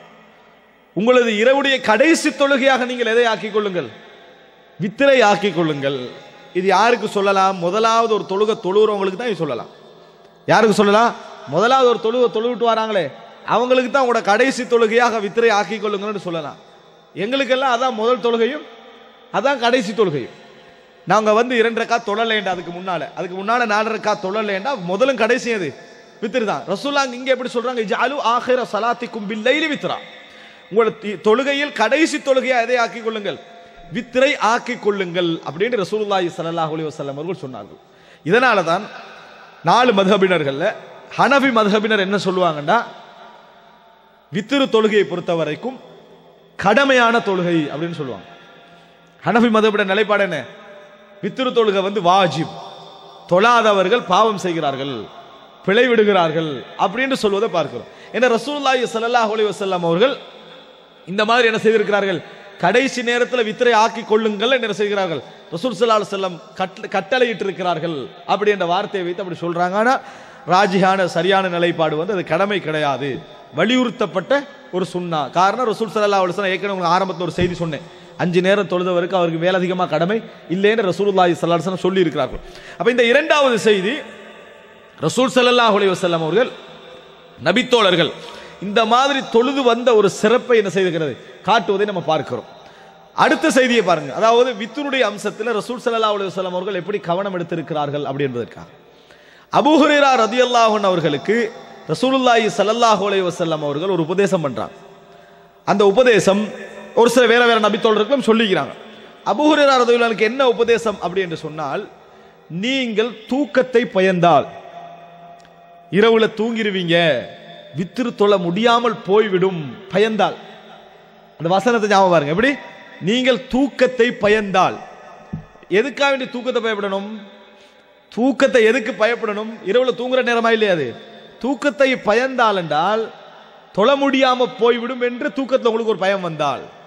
உங்களது இரவுடைய கடைசி தொழுகையாக நீங்கள் எதை ஆக்கிக் கொள்ளுங்கள் வித்திரை ஆக்கிக் கொள்ளுங்கள் இது யாருக்கு சொல்லலாம் முதலாவது ஒரு தொழுகை தொழுகிறவங்களுக்கு தான் இது சொல்லலாம் யாருக்கு சொல்லலாம் முதலாவது ஒரு தொழுகை தொழுவிட்டு வராங்களே அவங்களுக்கு தான் உங்களோட கடைசி தொழுகையாக வித்திரை ஆக்கிக் கொள்ளுங்கள்னு சொல்லலாம் எங்களுக்கெல்லாம் அதான் முதல் தொழுகையும் அதான் கடைசி தொழுகையும் நாங்கள் வந்து இரண்டு ரக்கா தொழலேண்டா அதுக்கு முன்னால அதுக்கு முன்னால நாலு ரக்கா தொழலேண்டா முதலும் கடைசி அது வித்திரு தான் ரசூலாங்க இங்க எப்படி சொல்றாங்க ஜாலு ஆஹிர சலாத்திக்கும் பில்லைலி வித்ரா உங்களோட தி- தொழுகையில் கடைசி தொழுகையை எதை ஆக்கிக் கொள்ளுங்கள் வித்திரை ஆக்கிக் கொள்ளுங்கள் அப்படின்னு ரசூலுல்லாஹி ஸல்லல்லாஹு அலைஹி வஸல்லம் அவர்கள் சொன்னார்கள் இதனால தான் நாலு மதஹபினர்கள்ல ஹனஃபி மதஹபினர் என்ன சொல்லுவாங்கன்னா வித்திரு தொழுகையை பொறுத்த வரைக்கும் கடமையான தொழுகை அப்படின்னு சொல்லுவாங்க ஹனஃபி மதபிட நிலைப்பாடு என்ன வித்திரு தொழுகை வந்து வாஜிப் தொழாதவர்கள் பாவம் செய்கிறார்கள் பிழை விடுகிறார்கள் அப்படின்னு சொல்வதை பார்க்கிறோம் ஏன்னா ரசூலுல்லாஹி ஸல்லல்லாஹு அலைஹி வஸல்லம் அவர்கள் இந்த மாதிரி என்ன செய்திருக்கிறார்கள் கடைசி நேரத்தில் வித்திரை ஆக்கி கொள்ளுங்கள் என்று என்ன செய்கிறார்கள் ரசூல் ஸல்லல்லாஹு அலைஹி வஸல்லம் கட்டளை கட்டளையிட்டு இருக்கிறார்கள் அப்படி என்ற வார்த்தையை வைத்து அப்படி சொல்றாங்க ஆனா ராஜியான சரியான நிலைப்பாடு வந்து அது கடமை கிடையாது வலியுறுத்தப்பட்ட ஒரு சுன்னா காரணம் ரசூல் ஸல்லல்லாஹு அலைஹி வஸல்லம் ஏற்கனவே உங்களுக்கு ஆரம்பத்தில் ஒரு செய்தி சொன்னேன் அஞ்சு நேரம் தொழுதவருக்கு அவருக்கு மேலதிகமாக கடமை இல்லைன்னு ரசூலுல்லாஹி ஸல்லல்லாஹு அலைஹி வஸல்லம் சொல்லி இருக்கிறார்கள் அப்ப இந்த இரண்டாவது செய்தி ரசூல் ஸல்லல்லாஹு அலைஹி வஸல்லம் அவர்கள் நபித்தோழர்கள் இந்த மாதிரி தொழுது வந்த ஒரு சிறப்பை என்ன செய்திருக்கிறது காட்டுவதை நம்ம பார்க்கிறோம் அடுத்த செய்தியை பாருங்க அதாவது வித்துனுடைய அம்சத்தில் ரசூல் ஸல்லல்லாஹு அலைஹி வஸல்லம் அவர்கள் எப்படி கவனம் எடுத்திருக்கிறார்கள் அப்படி என்பதற்காக அபூ ஹுரைரா ரதியல்லாஹு அன்ஹு அவர்களுக்கு ரசூலுல்லாஹி ஸல்லல்லாஹு அலைஹி வஸல்லம் அவர்கள் ஒரு உபதேசம் பண்றாங்க அந்த உபதேசம் ஒரு சில வேற வேற நபித்தோழர்களும் சொல்லிக்கிறாங்க அபூ ஹுரைரா ரதியல்லாஹுக்கு என்ன உபதேசம் அப்படி என்று சொன்னால் நீங்கள் தூக்கத்தை பயந்தால் இரவுல தூங்கிருவீங்க வித்திரு தொழ முடியாமல் போய்விடும் பயந்தால் அந்த வசனத்தை ஞாபகம் பாருங்க எப்படி நீங்கள் தூக்கத்தை பயந்தால் எதுக்காக வேண்டி தூக்கத்தை பயப்படணும் தூக்கத்தை எதுக்கு பயப்படணும் இரவுல தூங்குற நேரமா இல்லையா அது தூக்கத்தை பயந்தால் என்றால் தொழ முடியாம போய்விடும் என்று தூக்கத்தில் உங்களுக்கு ஒரு பயம் வந்தால்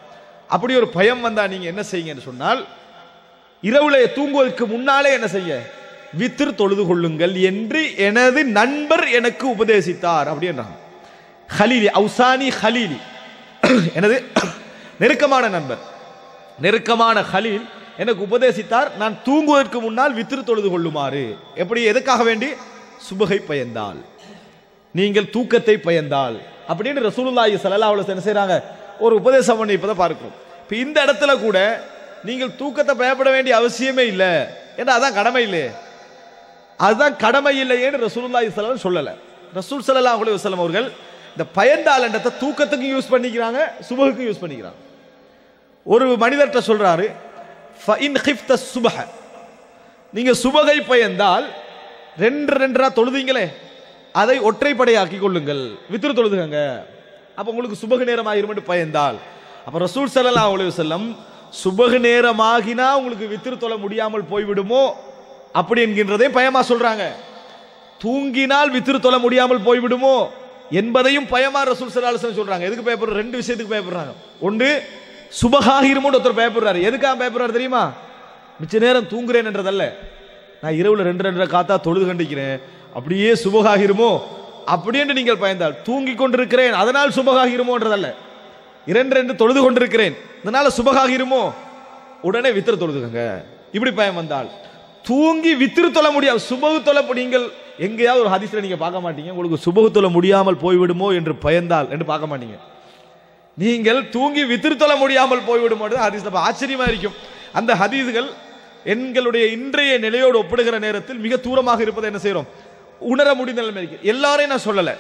அப்படி ஒரு பயம் வந்தா நீங்க என்ன செய்யுங்கன்னு சொன்னால் இரவுல தூங்குவதற்கு முன்னாலே என்ன செய்ய வித்திரு தொழுது கொள்ளுங்கள் என்று எனது நண்பர் எனக்கு உபதேசித்தார் அப்படின்றாங்க ஹலீலி அவுசானி ஹலீலி எனது நெருக்கமான நண்பர் நெருக்கமான ஹலீல் எனக்கு உபதேசித்தார் நான் தூங்குவதற்கு முன்னால் வித்திரு தொழுது கொள்ளுமாறு எப்படி எதுக்காக வேண்டி சுபகை பயந்தால் நீங்கள் தூக்கத்தை பயந்தால் அப்படின்னு ரசூலுல்லாஹி ஸல்லல்லாஹு அலைஹி வஸல்லம் என்ன செய்றாங்க ஒரு உபதேசம் பண்ணி இப்பதான் பார்க்கிறோம் இப்போ இந்த இடத்துல கூட நீங்கள் தூக்கத்தை பயப்பட வேண்டிய அவசியமே இல்லை ஏன்னா அதான் கடமை இல்லை அதுதான் கடமை இல்லையேன்னு ரசூலுல்லாஹி ஸல்லல்லாஹு சொல்லல ரசூல் ஸல்லல்லாஹு அலைஹி வஸல்லம் அவர்கள் இந்த பயந்தால் என்றதை தூக்கத்துக்கு யூஸ் பண்ணிக்கிறாங்க சுபகுக்கு யூஸ் பண்ணிக்கிறாங்க ஒரு மனிதர்கிட்ட சொல்றாரு ஃபஇன் ஹிஃப்த சுபஹ நீங்க சுபகை பயந்தால் ரெண்டு ரெண்டரா தொழுதீங்களே அதை ஒற்றைப்படையாக்கி கொள்ளுங்கள் வித்திரு தொழுதுங்க அப்ப உங்களுக்கு சுபக நேரம் ஆகிரும் பயந்தால் அப்ப ரசூல் ஸல்லல்லாஹு அலைஹி வஸல்லம் சுபக நேரமாகினா உங்களுக்கு வித்திரு தொழ முடியாமல் போய்விடுமோ அப்படி என்கின்றதே பயமா சொல்றாங்க தூங்கினால் வித்திரு தொழ முடியாமல் போய்விடுமோ என்பதையும் பயமா ரசூல் ஸல்லல்லாஹு அலைஹி வஸல்லம் சொல்றாங்க எதுக்கு பயப்படுற ரெண்டு விஷயத்துக்கு பயப்படுறாங்க ஒன்று சுபகாகிருமோன்னு ஒருத்தர் பயப்படுறாரு எதுக்காக பயப்படுறாரு தெரியுமா மிச்ச நேரம் தூங்குறேன்ன்றதல்ல நான் இரவுல ரெண்டு ரெண்டரை காத்தா தொழுது கண்டிக்கிறேன் அப்படியே சுபகாகிருமோ அப்படின்னு நீங்கள் பயந்தால் தூங்கி கொண்டிருக்கிறேன் அதனால் சுபகாகிருமோன்றதல்ல இரண்டு ரெண்டு தொழுது கொண்டிருக்கிறேன் இதனால சுபகாகிருமோ உடனே வித்திர தொழுதுங்க இப்படி பயம் வந்தால் தூங்கி வித்திரு தொழ முடியாது சுபகு தொழ நீங்கள் எங்கேயாவது ஒரு ஹதீஸ்ல நீங்க பார்க்க மாட்டீங்க உங்களுக்கு சுபகு தொழ முடியாமல் போய்விடுமோ என்று பயந்தால் என்று பார்க்க மாட்டீங்க நீங்கள் தூங்கி வித்திரு தொழ முடியாமல் போய்விடும் ஹதீஸ்ல அப்ப ஆச்சரியமா இருக்கும் அந்த ஹதீஸ்கள் எங்களுடைய இன்றைய நிலையோடு ஒப்பிடுகிற நேரத்தில் மிக தூரமாக இருப்பதை என்ன செய்றோம் உணர முடிந்த நிலைமை இருக்கு எல்லாரையும் நான் சொல்லல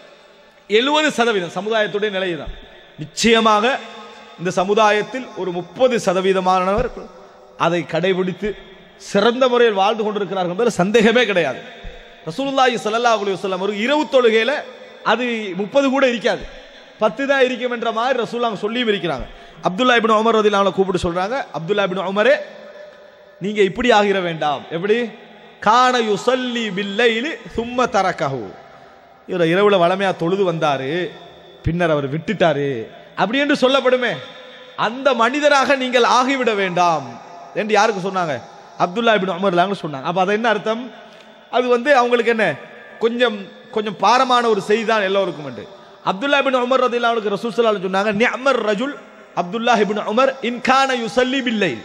எழுபது சதவீதம் சமுதாயத்துடைய நிலை தான் நிச்சயமாக இந்த சமுதாயத்தில் ஒரு முப்பது சதவீதமானவர் அதை கடைபிடித்து சிறந்த முறையில் வாழ்ந்து கொண்டிருக்கிறார்கள் என்பதில் சந்தேகமே கிடையாது ரசூலுல்லாஹி ஸல்லல்லாஹு அலைஹி வஸல்லம் ஒரு இரவு தொழுகையில அது முப்பது கூட இருக்காது பத்து தான் இருக்கும் என்ற மாதிரி ரசூல்லாங்க சொல்லியும் இருக்கிறாங்க அப்துல்லா இப்னு உமர் ரதில் அவனை கூப்பிட்டு சொல்றாங்க அப்துல்லா இப்னு உமரே நீங்க இப்படி ஆகிற வேண்டாம் எப்படி கான யுசல்லி பில்லைலி சும்ம தரக்கஹு இவர் இரவுல வளமையா தொழுது வந்தாரு பின்னர் அவர் விட்டுட்டாரு அப்படி என்று சொல்லப்படுமே அந்த மனிதராக நீங்கள் ஆகிவிட வேண்டாம் என்று யாருக்கு சொன்னாங்க அப்துல்லா இப்னு உமர்லாங்க சொன்னாங்க அப்ப அது என்ன அர்த்தம் அது வந்து அவங்களுக்கு என்ன கொஞ்சம் கொஞ்சம் பாரமான ஒரு செய்தி தான் எல்லோருக்கும் உண்டு அப்துல்லா இப்னு உமர் ரதில் அவனுக்கு ரசூல் ஸல்லல்லாஹு அலைஹி சொன்னாங்க நிஅமர் ரஜுல் அப்துல்லா இப்னு உமர் இன் கான யுஸல்லி பில்லைல்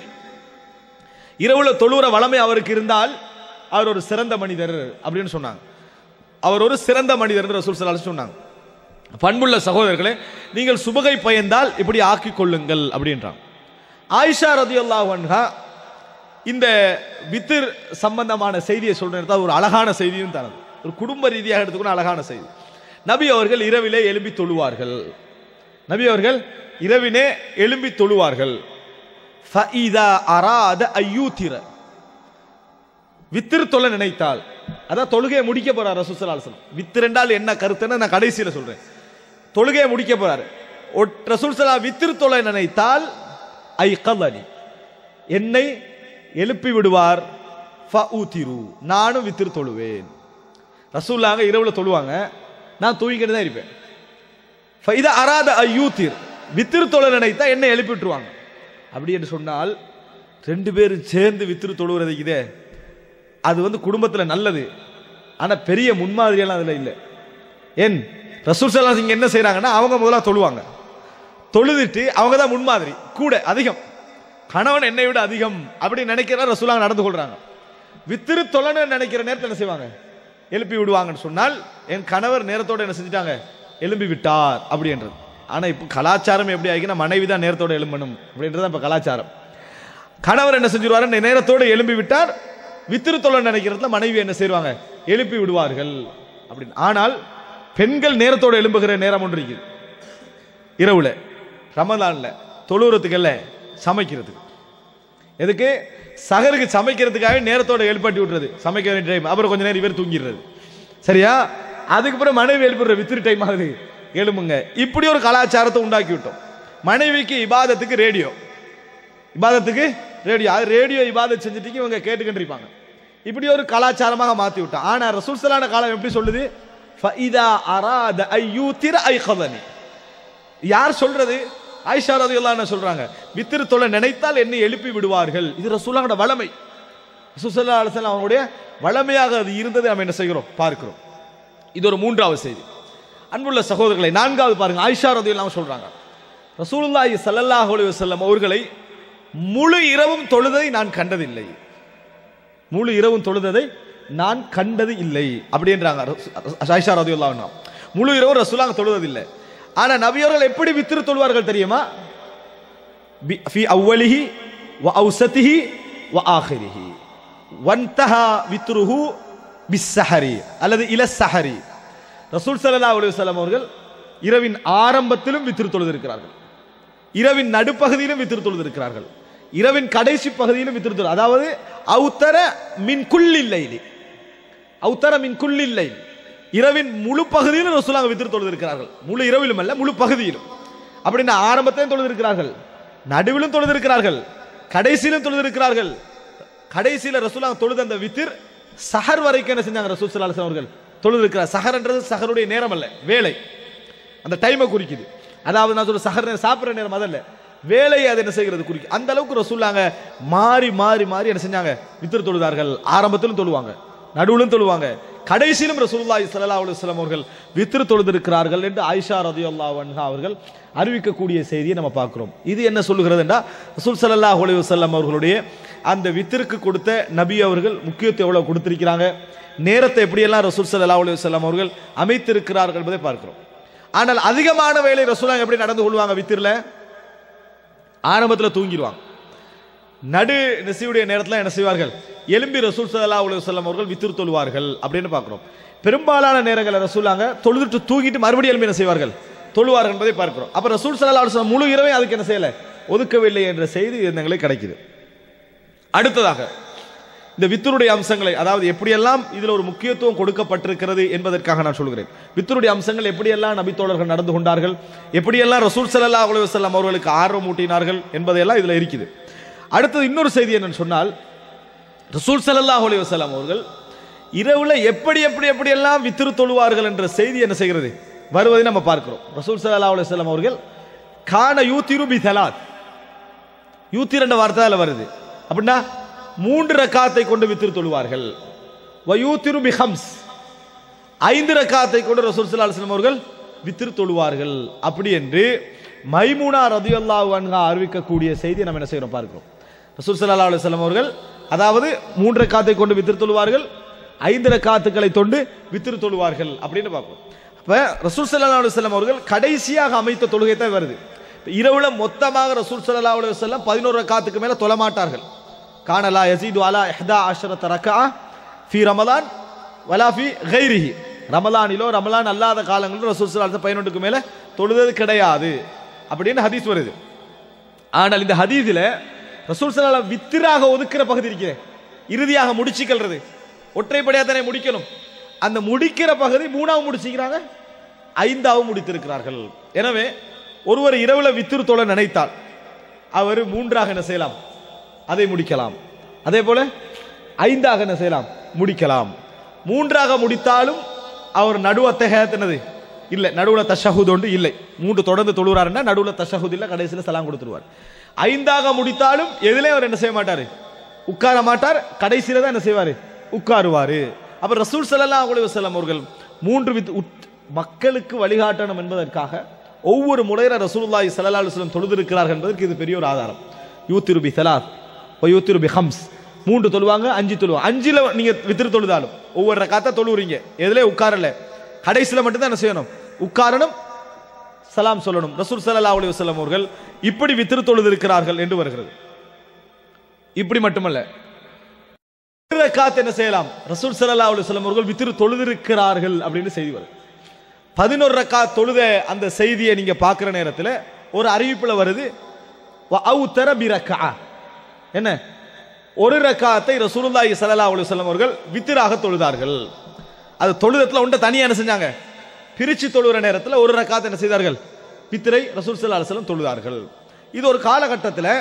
இரவுல தொழுற வளமை அவருக்கு இருந்தால் அவர் ஒரு சிறந்த மனிதர் அப்படின்னு சொன்னாங்க அவர் ஒரு சிறந்த மனிதர் ரசூல் ஸல்லல்லாஹு அலைஹி சொன்னாங்க பண்புள்ள சகோதரர்களே நீங்கள் சுபகை பயந்தால் இப்படி ஆக்கிக் கொள்ளுங்கள் அப்படின்றாங்க ஆயிஷா ரதியல்லாஹு அன்ஹா இந்த வித்திர் சம்பந்தமான செய்தியை சொல்றது ஒரு அழகான செய்தியும் தனது ஒரு குடும்ப ரீதியாக எடுத்துக்கணும் அழகான செய்தி நபி அவர்கள் இரவிலே எழும்பி தொழுவார்கள் நபி அவர்கள் இரவினே எழும்பி தொழுவார்கள் ஃபஇதா அராத ஐயூத்திர வித்திரு தொழ நினைத்தால் அதான் தொழுகையை முடிக்க போறார் ரசூல் வித்திரு என்றால் என்ன கருத்துன்னு நான் கடைசியில் சொல்றேன் தொழுகையை முடிக்க போறாரு ஒட்- ரசூல் சலா வித்திரு தொழ நினைத்தால் ஐ கலனி என்னை எழுப்பி விடுவார் ஃபஊதிரு நானும் வித்திரு தொழுவேன் ரசூல்லாங்க இரவுல தொழுவாங்க நான் தூங்கிக்கிட்டு தான் இருப்பேன் ஃபைத அராத ஐயூத்திர் வித்திரு தொழ நினைத்தா என்னை எழுப்பி விட்டுருவாங்க அப்படி என்று சொன்னால் ரெண்டு பேரும் சேர்ந்து வித்திரு தொழுகிறது இதே அது வந்து குடும்பத்தில் நல்லது ஆனால் பெரிய முன்மாதிரியெல்லாம் அதில் இல்லை ஏன் ரசூல் சல்லா இங்கே என்ன செய்கிறாங்கன்னா அவங்க முதல்ல தொழுவாங்க தொழுதுட்டு அவங்க தான் முன்மாதிரி கூட அதிகம் கணவன் என்னை விட அதிகம் அப்படி நினைக்கிற ரசூலாங்க நடந்து கொள்றாங்க வித்திரு தொழன்னு நினைக்கிற நேரத்தில் என்ன செய்வாங்க எழுப்பி விடுவாங்கன்னு சொன்னால் என் கணவர் நேரத்தோட என்ன செஞ்சுட்டாங்க எழும்பி விட்டார் அப்படின்றது ஆனால் இப்போ கலாச்சாரம் எப்படி ஆகினா மனைவி தான் நேரத்தோட எழும்பணும் அப்படின்றது இப்போ கலாச்சாரம் கணவர் என்ன செஞ்சிருவாரு நேரத்தோடு எழும்பி விட்டார் வித்திரு தொழ நினைக்கிறதுல மனைவி என்ன செய்வாங்க எழுப்பி விடுவார்கள் அப்படின்னு ஆனால் பெண்கள் நேரத்தோடு எழும்புகிற நேரம் ஒன்று இருக்குது இரவுல ரமலான்ல தொழுவுறதுக்கல்ல சமைக்கிறதுக்கு எதுக்கு சகருக்கு சமைக்கிறதுக்காக நேரத்தோட எழுப்பாட்டி விட்டுறது சமைக்க வேண்டிய டைம் அப்புறம் கொஞ்ச நேரம் இவர் தூங்கிடுறது சரியா அதுக்கப்புறம் மனைவி எழுப்புற வித்திரு டைம் ஆகுது எழும்புங்க இப்படி ஒரு கலாச்சாரத்தை உண்டாக்கி விட்டோம் மனைவிக்கு இபாதத்துக்கு ரேடியோ இபாதத்துக்கு ரேடியோ அது ரேடியோ இபாதத் செஞ்சுட்டு இவங்க கேட்டுக்கிட்டு இருப்பாங்க இப்படி ஒரு கலாச்சாரமாக மாத்தி விட்டோம் ஆனா ரசூல்சலான காலம் எப்படி சொல்லுது ஃபஇதா அராத ஐயூத்திர ஐ கதனி யார் சொல்றது ஆயிஷா ரதியல்லாஹு என்ன சொல்றாங்க வித்திரு தொலை நினைத்தால் என்னை எழுப்பி விடுவார்கள் இது ரசூலாவோட வளமை ரசூலுல்லாஹி அலைஹி வஸல்லம் அவருடைய வளமையாக அது இருந்ததை நாம் என்ன செய்கிறோம் பார்க்கிறோம் இது ஒரு மூன்றாவது செய்தி அன்புள்ள சகோதரர்களை நான்காவது பாருங்க ஆயிஷா ரதியல்லாஹு சொல்றாங்க ரசூலுல்லாஹி ஸல்லல்லாஹு அலைஹி வஸல்லம் அவர்களை முழு இரவும் தொழுதை நான் கண்டதில்லை முழு இரவும் தொழுததை நான் கண்டது இல்லை அப்படின்றாங்க ரசூ- ஆயிஷா ரதியுல்லாஹு அன்ஹா முழு இரவும் ரசூலாங்க தொழுவதில்லை ஆனா நபியவர்கள் எப்படி வித்திரு தொழுவார்கள் தெரியுமா பி- ஃபி அவ்வலிஹி வ அவுசத்திஹி வ ஆஹிரிஹி வன்தஹா வித்ருஹு பிஸ்ஸஹரி அல்லது இல சஹரி ரசூல் ஸல்லல்லாஹு அலைஹி வஸல்லம் அவர்கள் இரவின் ஆரம்பத்திலும் வித்திரு தொழுதிருக்கிறார்கள் இரவின் நடுப்பகுதியிலும் வித்திரு தொழுதிருக்கிறார்கள் இரவின் கடைசி பகுதியிலும் வித்திரு தொழு அதாவது அவுத்தர மின் குல்லில்லைலி அவுத்தர மின் குல்லில்லை இரவின் முழு பகுதியிலும் ரசூலாங்க வித்திரு தொழுதிருக்கிறார்கள் முழு இரவிலும் அல்ல முழு பகுதியிலும் அப்படின்னா ஆரம்பத்திலும் தொழுதிருக்கிறார்கள் நடுவிலும் தொழுதிருக்கிறார்கள் கடைசியிலும் தொழுதிருக்கிறார்கள் கடைசியில ரசூலாங்க தொழுத அந்த வித்திர் சஹர் வரைக்கும் என்ன செஞ்சாங்க ரசூல் ஸல்லல்லாஹு அலைஹி வஸல்லம் அவர்கள் தொழுதிருக்கிறார் சஹர்ன்றது சஹருடைய நேரம் அல்ல வேலை அந்த டைமை குறிக்குது அதாவது நான் சொல்ற சஹர் நேரம் சாப்பிட்ற நேரம் அதல்ல வேலையை அது என்ன செய்கிறது குறிக்கு அந்த அளவுக்கு ரசூல்லாங்க மாறி மாறி மாறி என்ன செஞ்சாங்க வித்திரு தொழுதார்கள் ஆரம்பத்திலும் தொழுவாங்க நடுவிலும் தொழுவாங்க கடைசியிலும் ரசூலுல்லாஹி ஸல்லல்லாஹு அலைஹி வஸல்லம் அவர்கள் வித்திரு தொழுதிருக்கிறார்கள் என்று ஆயிஷா ரதியல்லாஹு அன்ஹா அவர்கள் அறிவிக்கக்கூடிய செய்தியை நம்ம பார்க்கிறோம் இது என்ன சொல்லுகிறது என்றால் ரசூல் ஸல்லல்லாஹு அலைஹி வஸல்லம் அவர்களுடைய அந்த வித்திற்கு கொடுத்த நபி அவர்கள் முக்கியத்துவம் எவ்வளவு கொடுத்திருக்கிறாங்க நேரத்தை எப்படியெல்லாம் ரசூல் ஸல்லல்லாஹு அலைஹி வஸல்லம் அவர்கள் அமைத்திருக்கிறார்கள் என்பதை பார்க்கிறோம் ஆனால் அதிகமான வேலை ரசூலாங்க எப்படி நடந்து கொள்வாங்க வித்திரில் ஆரம்பத்தில் தூங்கிடுவாங்க நடு நெசியுடைய நேரத்தில் என்ன செய்வார்கள் எலும்பி ரசூல் ஸல்லல்லாஹு அலைஹி வஸல்லம் அவர்கள் வித்திரு தொழுவார்கள் அப்படின்னு பார்க்கிறோம் பெரும்பாலான நேரங்களில் ரசூலாங்க தொழுதுட்டு தூங்கிட்டு மறுபடியும் எலும்பி என்ன செய்வார்கள் தொழுவார்கள் என்பதை பார்க்கிறோம் அப்ப ரசூல் ஸல்லல்லாஹு அலைஹி வஸல்லம் முழு இரவை அதுக்கு என்ன செய்யல ஒதுக்கவில்லை என்ற செய்தி எங்களுக்கு கிடைக்குது அடுத்ததாக இந்த வித்தருடைய அம்சங்களை அதாவது எப்படியெல்லாம் இதில் ஒரு முக்கியத்துவம் கொடுக்கப்பட்டிருக்கிறது என்பதற்காக நான் சொல்கிறேன் வித்தருடைய அம்சங்கள் எப்படியெல்லாம் நபித்தோழர்கள் நடந்து கொண்டார்கள் எப்படியெல்லாம் ரசூல் ஸல்லல்லாஹு அலைஹி வஸல்லம் அவர்களுக்கு ஆர்வம் ஊட்டினார்கள் என்பதையெல்லாம் இதில் இருக்குது அடுத்தது இன்னொரு செய்தி என்னன்னு சொன்னால் ரசூல் ஸல்லல்லாஹு அலைஹி வஸல்லம் அவர்கள் இரவுல எப்படி எப்படி எப்படியெல்லாம் வித்திரு தொழுவார்கள் என்ற செய்தி என்ன செய்கிறது வருவதை நம்ம பார்க்கிறோம் ரசூல் ஸல்லல்லாஹு அலைஹி வஸல்லம் அவர்கள் கான யூத்திரு பி தலாத் யூத்திர் என்ற வார்த்தை அதில் வருது அப்படின்னா மூன்று ரக்காத்தை கொண்டு வித்திரு தொழுவார்கள் வயூத்திரு பி ஹம்ஸ் ஐந்து ரக்காத்தை கொண்டு ரசூல் ஸல்லல்லாஹு அலைஹி வஸல்லம் அவர்கள் வித்திரு தொழுவார்கள் அப்படி என்று மைமூனா ரதியல்லாஹு அன்ஹா அறிவிக்கக்கூடிய செய்தியை நம்ம என்ன செய்கிறோம் பார்க்கிறோம் ரசூல் ஸல்லல்லாஹு அலைஹி வஸல்லம் அவர்கள் அதாவது மூன்று ரக்காத்தை கொண்டு வித்திரு தொழுவார்கள் ஐந்து ரக்காத்துக்களை தொண்டு வித்திரு தொழுவார்கள் அப்படின்னு பார்க்கிறோம் அப்ப ரசூல் ஸல்லல்லாஹு அலைஹி வஸல்லம் அவர்கள் கடைசியாக அமைத்த தொழுகை தான் வருது இப்ப இரவுல மொத்தமாக ரசூல் ஸல்லல்லாஹு அலைஹி வஸல்லம் பதினோரு ரக்காத்துக்கு மேல தொழ மாட்டார்கள் கானலா யசீது அலா இஹ்தா அஷரத ரக்கா ஃபி ரமலான் வலா ஃபி கைரிஹி ரமலானிலோ ரமலான் அல்லாத காலங்களிலும் ரசூல் ஸல்லல்லாஹு அலைஹி பதினொன்றுக்கு மேல தொழுதது கிடையாது அப்படின்னு ஹதீஸ் வருது ஆனால் இந்த ஹதீஸில் ரசூல் ஸல்லல்லாஹு அலைஹி வித்திராக ஒதுக்குற பகுதி இருக்கிறே இறுதியாக முடிச்சுக்கிறது ஒற்றைப்படையாக தானே முடிக்கணும் அந்த முடிக்கிற பகுதி மூணாவது முடிச்சுக்கிறாங்க ஐந்தாவது முடித்திருக்கிறார்கள் எனவே ஒருவர் இரவுல வித்திரு தொழ நினைத்தால் அவர் மூன்றாக என்ன செய்யலாம் அதை முடிக்கலாம் அதே போல ஐந்தாக என்ன செய்யலாம் முடிக்கலாம் மூன்றாக முடித்தாலும் அவர் நடு அத்தகையத்தினது இல்லை நடுவுல தஷஹுத் ஒன்று இல்லை மூன்று தொடர்ந்து தொழுகிறாருன்னா நடுவுல தஷஹுத் இல்லை கடைசியில் சலாம் கொடுத்துருவார் ஐந்தாக முடித்தாலும் எதிலே அவர் என்ன செய்ய மாட்டார் உட்கார மாட்டார் கடைசியில தான் என்ன செய்வார் உட்காருவார் அப்ப ரசூல் ஸல்லல்லாஹு அலைஹி வஸல்லம் அவர்கள் மூன்று வித் உத்- மக்களுக்கு வழிகாட்டணும் என்பதற்காக ஒவ்வொரு முறையில ரசூலுல்லாஹி ஸல்லல்லாஹு அலைஹி வஸல்லம் தொழுதிருக்கிறார்கள் என்பதற்கு இது பெரிய ஒரு ஆதாரம் யூத்திரு பி சலாத் யூத்திரு பி ஹம்ஸ் மூன்று தொழுவாங்க அஞ்சு தொழுவாங்க அஞ்சுல நீங்க வித்திரு தொழுதாலும் ஒவ்வொரு ரக்காத்தா தொழுவுறீங்க எதுல உட்காரல கடைசியில மட்டும்தான் என்ன செய்யணும் உட்காரணும் சலாம் சொல்லணும் ரசூல் ஸல்லல்லாஹு அலைஹி வஸல்லம் அவர்கள் இப்படி வித்திரு தொழுதிருக்கிறார்கள் என்று வருகிறது இப்படி மட்டுமல்ல ஒரு ரக்காத் என்ன செய்யலாம் ரசூல் ஸல்லல்லாஹு அலைஹி வஸல்லம் அவர்கள் வித்திரு தொழுதிருக்கிறார்கள் அப்படின்னு செய்தி வருது பதினோரு ரக்காத் தொழுத அந்த செய்தியை நீங்க பார்க்குற நேரத்தில் ஒரு அறிவிப்புல வருது அவுத்தர பி ரக்கா என்ன ஒரு ரக்காத்தை ரசூலுல்லாஹி ஸல்லல்லாஹு அலைஹி வஸல்லம் அவர்கள் வித்திராக தொழுதார்கள் அது தொழுதத்தில் உண்ட தனியா என்ன செஞ்சாங்க பிரிச்சு தொழுகிற நேரத்தில் ஒரு ரக்காத்தை என்ன செய்தார்கள் வித்திரை ரசூல் ஸல்லல்லாஹு அலைஹி வஸல்லம் தொழுதார்கள் இது ஒரு காலகட்டத்தில்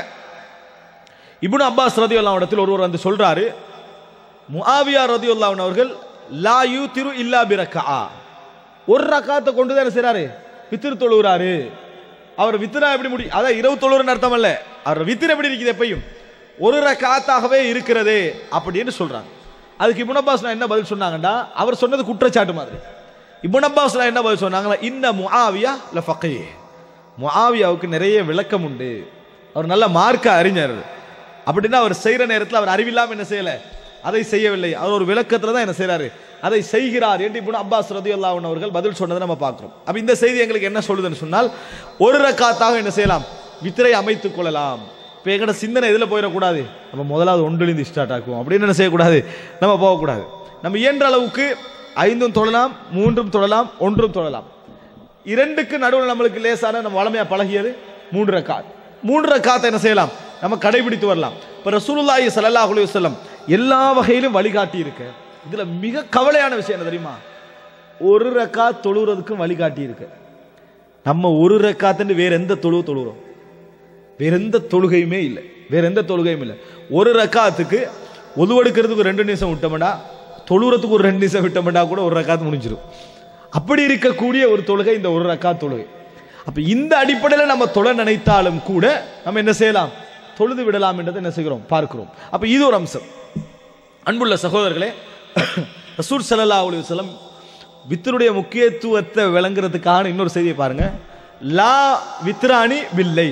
இப்னு அப்பாஸ் ரதியுல்லாஹ் இடத்தில் ஒருவர் வந்து சொல்றாரு முஆவியா ரதியுல்லாஹ் அவர்கள் லா யூத்திரு இல்லா பிரக்கா ஒரு ரக்காத்தை கொண்டு தான் என்ன செய்றாரு வித்திரு தொழுகிறாரு அவர் வித்திரா எப்படி முடி அதான் இரவு தொழுறன்னு அர்த்தம் அல்ல அவர் வித்திர எப்படி இருக்குது எப்பயும் ஒரு ரக்காத்தாகவே இருக்கிறது அப்படின்னு சொல்றாங்க அதுக்கு இப்னு அப்பாஸ் என்ன பதில் சொன்னாங்கடா அவர் சொன்னது குற்றச்சாட்டு மாதிரி இப்னு அப்பாஸ் என்ன பதில் சொன்னாங்களா இன்ன முஆவியா ல ஃபக்கீ முஆவியாவுக்கு நிறைய விளக்கம் உண்டு அவர் நல்ல மார்க்க அறிஞர் அப்படின்னா அவர் செய்யற நேரத்தில் அவர் அறிவில்லாம என்ன செய்யல அதை செய்யவில்லை அவர் ஒரு விளக்கத்துல தான் என்ன செய்றாரு அதை செய்கிறார் என்று இப்னு அப்பாஸ் ரதியுல்லாஹு அன்ஹு அவர்கள் பதில் சொன்னதை நம்ம பார்க்கிறோம் அப்ப இந்த செய்தி எங்களுக்கு என்ன சொல்லுதுன்னு சொன்னால் ஒரு ரக்காத்தாக என்ன செய்யலாம் வித்திரை அமைத்துக் கொள்ளலாம் இப்போ எங்கட சிந்தனை எதில் போயிடக்கூடாது நம்ம முதலாவது ஒன்றிலிருந்து ஸ்டார்ட் ஆக்குவோம் அப்படின்னு என்ன செய்யக்கூடாது நம்ம போகக்கூடாது நம்ம இயன்ற அளவுக்கு ஐந்தும் தொழலாம் மூன்றும் தொழலாம் ஒன்றும் தொழலாம் இரண்டுக்கு நடுவில் நம்மளுக்கு லேசான நம்ம வளமையா பழகியது மூன்று ரக்காத் மூன்று ரக்காத்தை என்ன செய்யலாம் நம்ம கடைபிடித்து வரலாம் இப்போ ரசூலுல்லாஹி ஸல்லல்லாஹு அலைஹி வஸல்லம் எல்லா வகையிலும் வழிகாட்டி இருக்கு இதுல மிக கவலையான விஷயம் என்ன தெரியுமா ஒரு ரக்காத் தொழுகிறதுக்கும் வழிகாட்டி இருக்கு நம்ம ஒரு ரக்காத்துன்னு வேற எந்த தொழுவு தொழுகிறோம் வேற எந்த தொழுகையுமே இல்லை வேற எந்த தொழுகையும் இல்லை ஒரு ரக்காத்துக்கு ஒதுவெடுக்கிறதுக்கு ஒரு ரெண்டு நிமிஷம் விட்டோம்னா தொழுகிறதுக்கு ஒரு ரெண்டு நிமிஷம் விட்டோம்னா கூட ஒரு ரக்காத்து முடிஞ்சிடும் அப்படி இருக்கக்கூடிய ஒரு தொழுகை இந்த ஒரு ரக்காத் தொழுகை அப்ப இந்த அடிப்படையில் நம்ம தொழ நினைத்தாலும் கூட நம்ம என்ன செய்யலாம் தொழுது விடலாம் என்றதை என்ன செய்கிறோம் பார்க்கிறோம் அப்ப இது ஒரு அம்சம் அன்புள்ள சகோதரர்களே ரசூல் ஸல்லல்லாஹு அலைஹி வஸல்லம் வித்தருடைய முக்கியத்துவத்தை விளங்குறதுக்கான இன்னொரு செய்தியை பாருங்க லா வித்ராணி வில்லை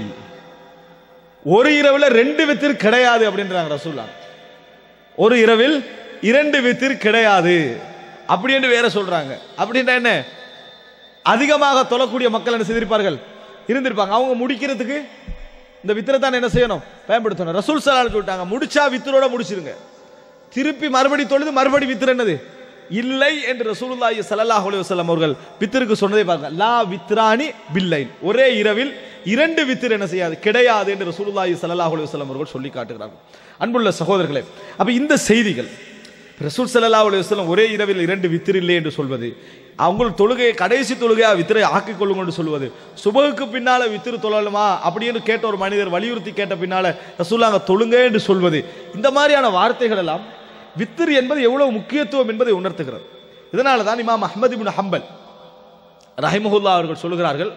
ஒரு இரவுல ரெண்டு வித்திர் கிடையாது அப்படின்றாங்க ரசூல்லா ஒரு இரவில் இரண்டு வித்திர் கிடையாது அப்படின்னு வேற சொல்றாங்க அப்படின்னா என்ன அதிகமாக தொழக்கூடிய மக்கள் என்ன செய்திருப்பார்கள் இருந்திருப்பாங்க அவங்க முடிக்கிறதுக்கு இந்த வித்திரை தான் என்ன செய்யணும் பயன்படுத்தணும் ரசூல் சலால் சொல்லிட்டாங்க முடிச்சா வித்திரோட முடிச்சிருங்க திருப்பி மறுபடி தொழுது மறுபடி வித்திர என்னது இல்லை என்று ரசூலுல்லாஹி ஸல்லல்லாஹு அலைஹி வஸல்லம் அவர்கள் வித்திருக்கு சொன்னதை பாருங்க லா வித்ராணி பில்லைல் ஒரே இரவில் இரண்டு வித்திர் என்ன செய்யாது கிடையாது என்று ரசூலுல்லாஹி ஸல்லல்லாஹு அலைஹி வஸல்லம் அவர்கள் சொல்லி காட்டுகிறார்கள் அன்புள்ள சகோதரர்களே அப்ப இந்த செய்திகள் ரசூல் ஸல்லல்லாஹு அலைஹி வஸல்லம் ஒரே இரவில் இரண்டு வித்திர் இல்லை என்று சொல்வது அவங்க தொழுகையை கடைசி தொழுகையா வித்திரை ஆக்கிக் கொள்ளுங்க என்று சொல்வது சுபகுக்கு பின்னால வித்திரு தொழலுமா அப்படின்னு கேட்ட ஒரு மனிதர் வலியுறுத்தி கேட்ட பின்னால ரசூலாங்க தொழுங்க என்று சொல்வது இந்த மாதிரியான வார்த்தைகள் எல்லாம் வித்திர் என்பது எவ்வளவு முக்கியத்துவம் என்பதை உணர்த்துகிறது இதனால தான் இமாம் அஹ்மது இப்னு ஹம்பல் ரஹிமஹுல்லா அவர்கள் சொல்கிறார்கள்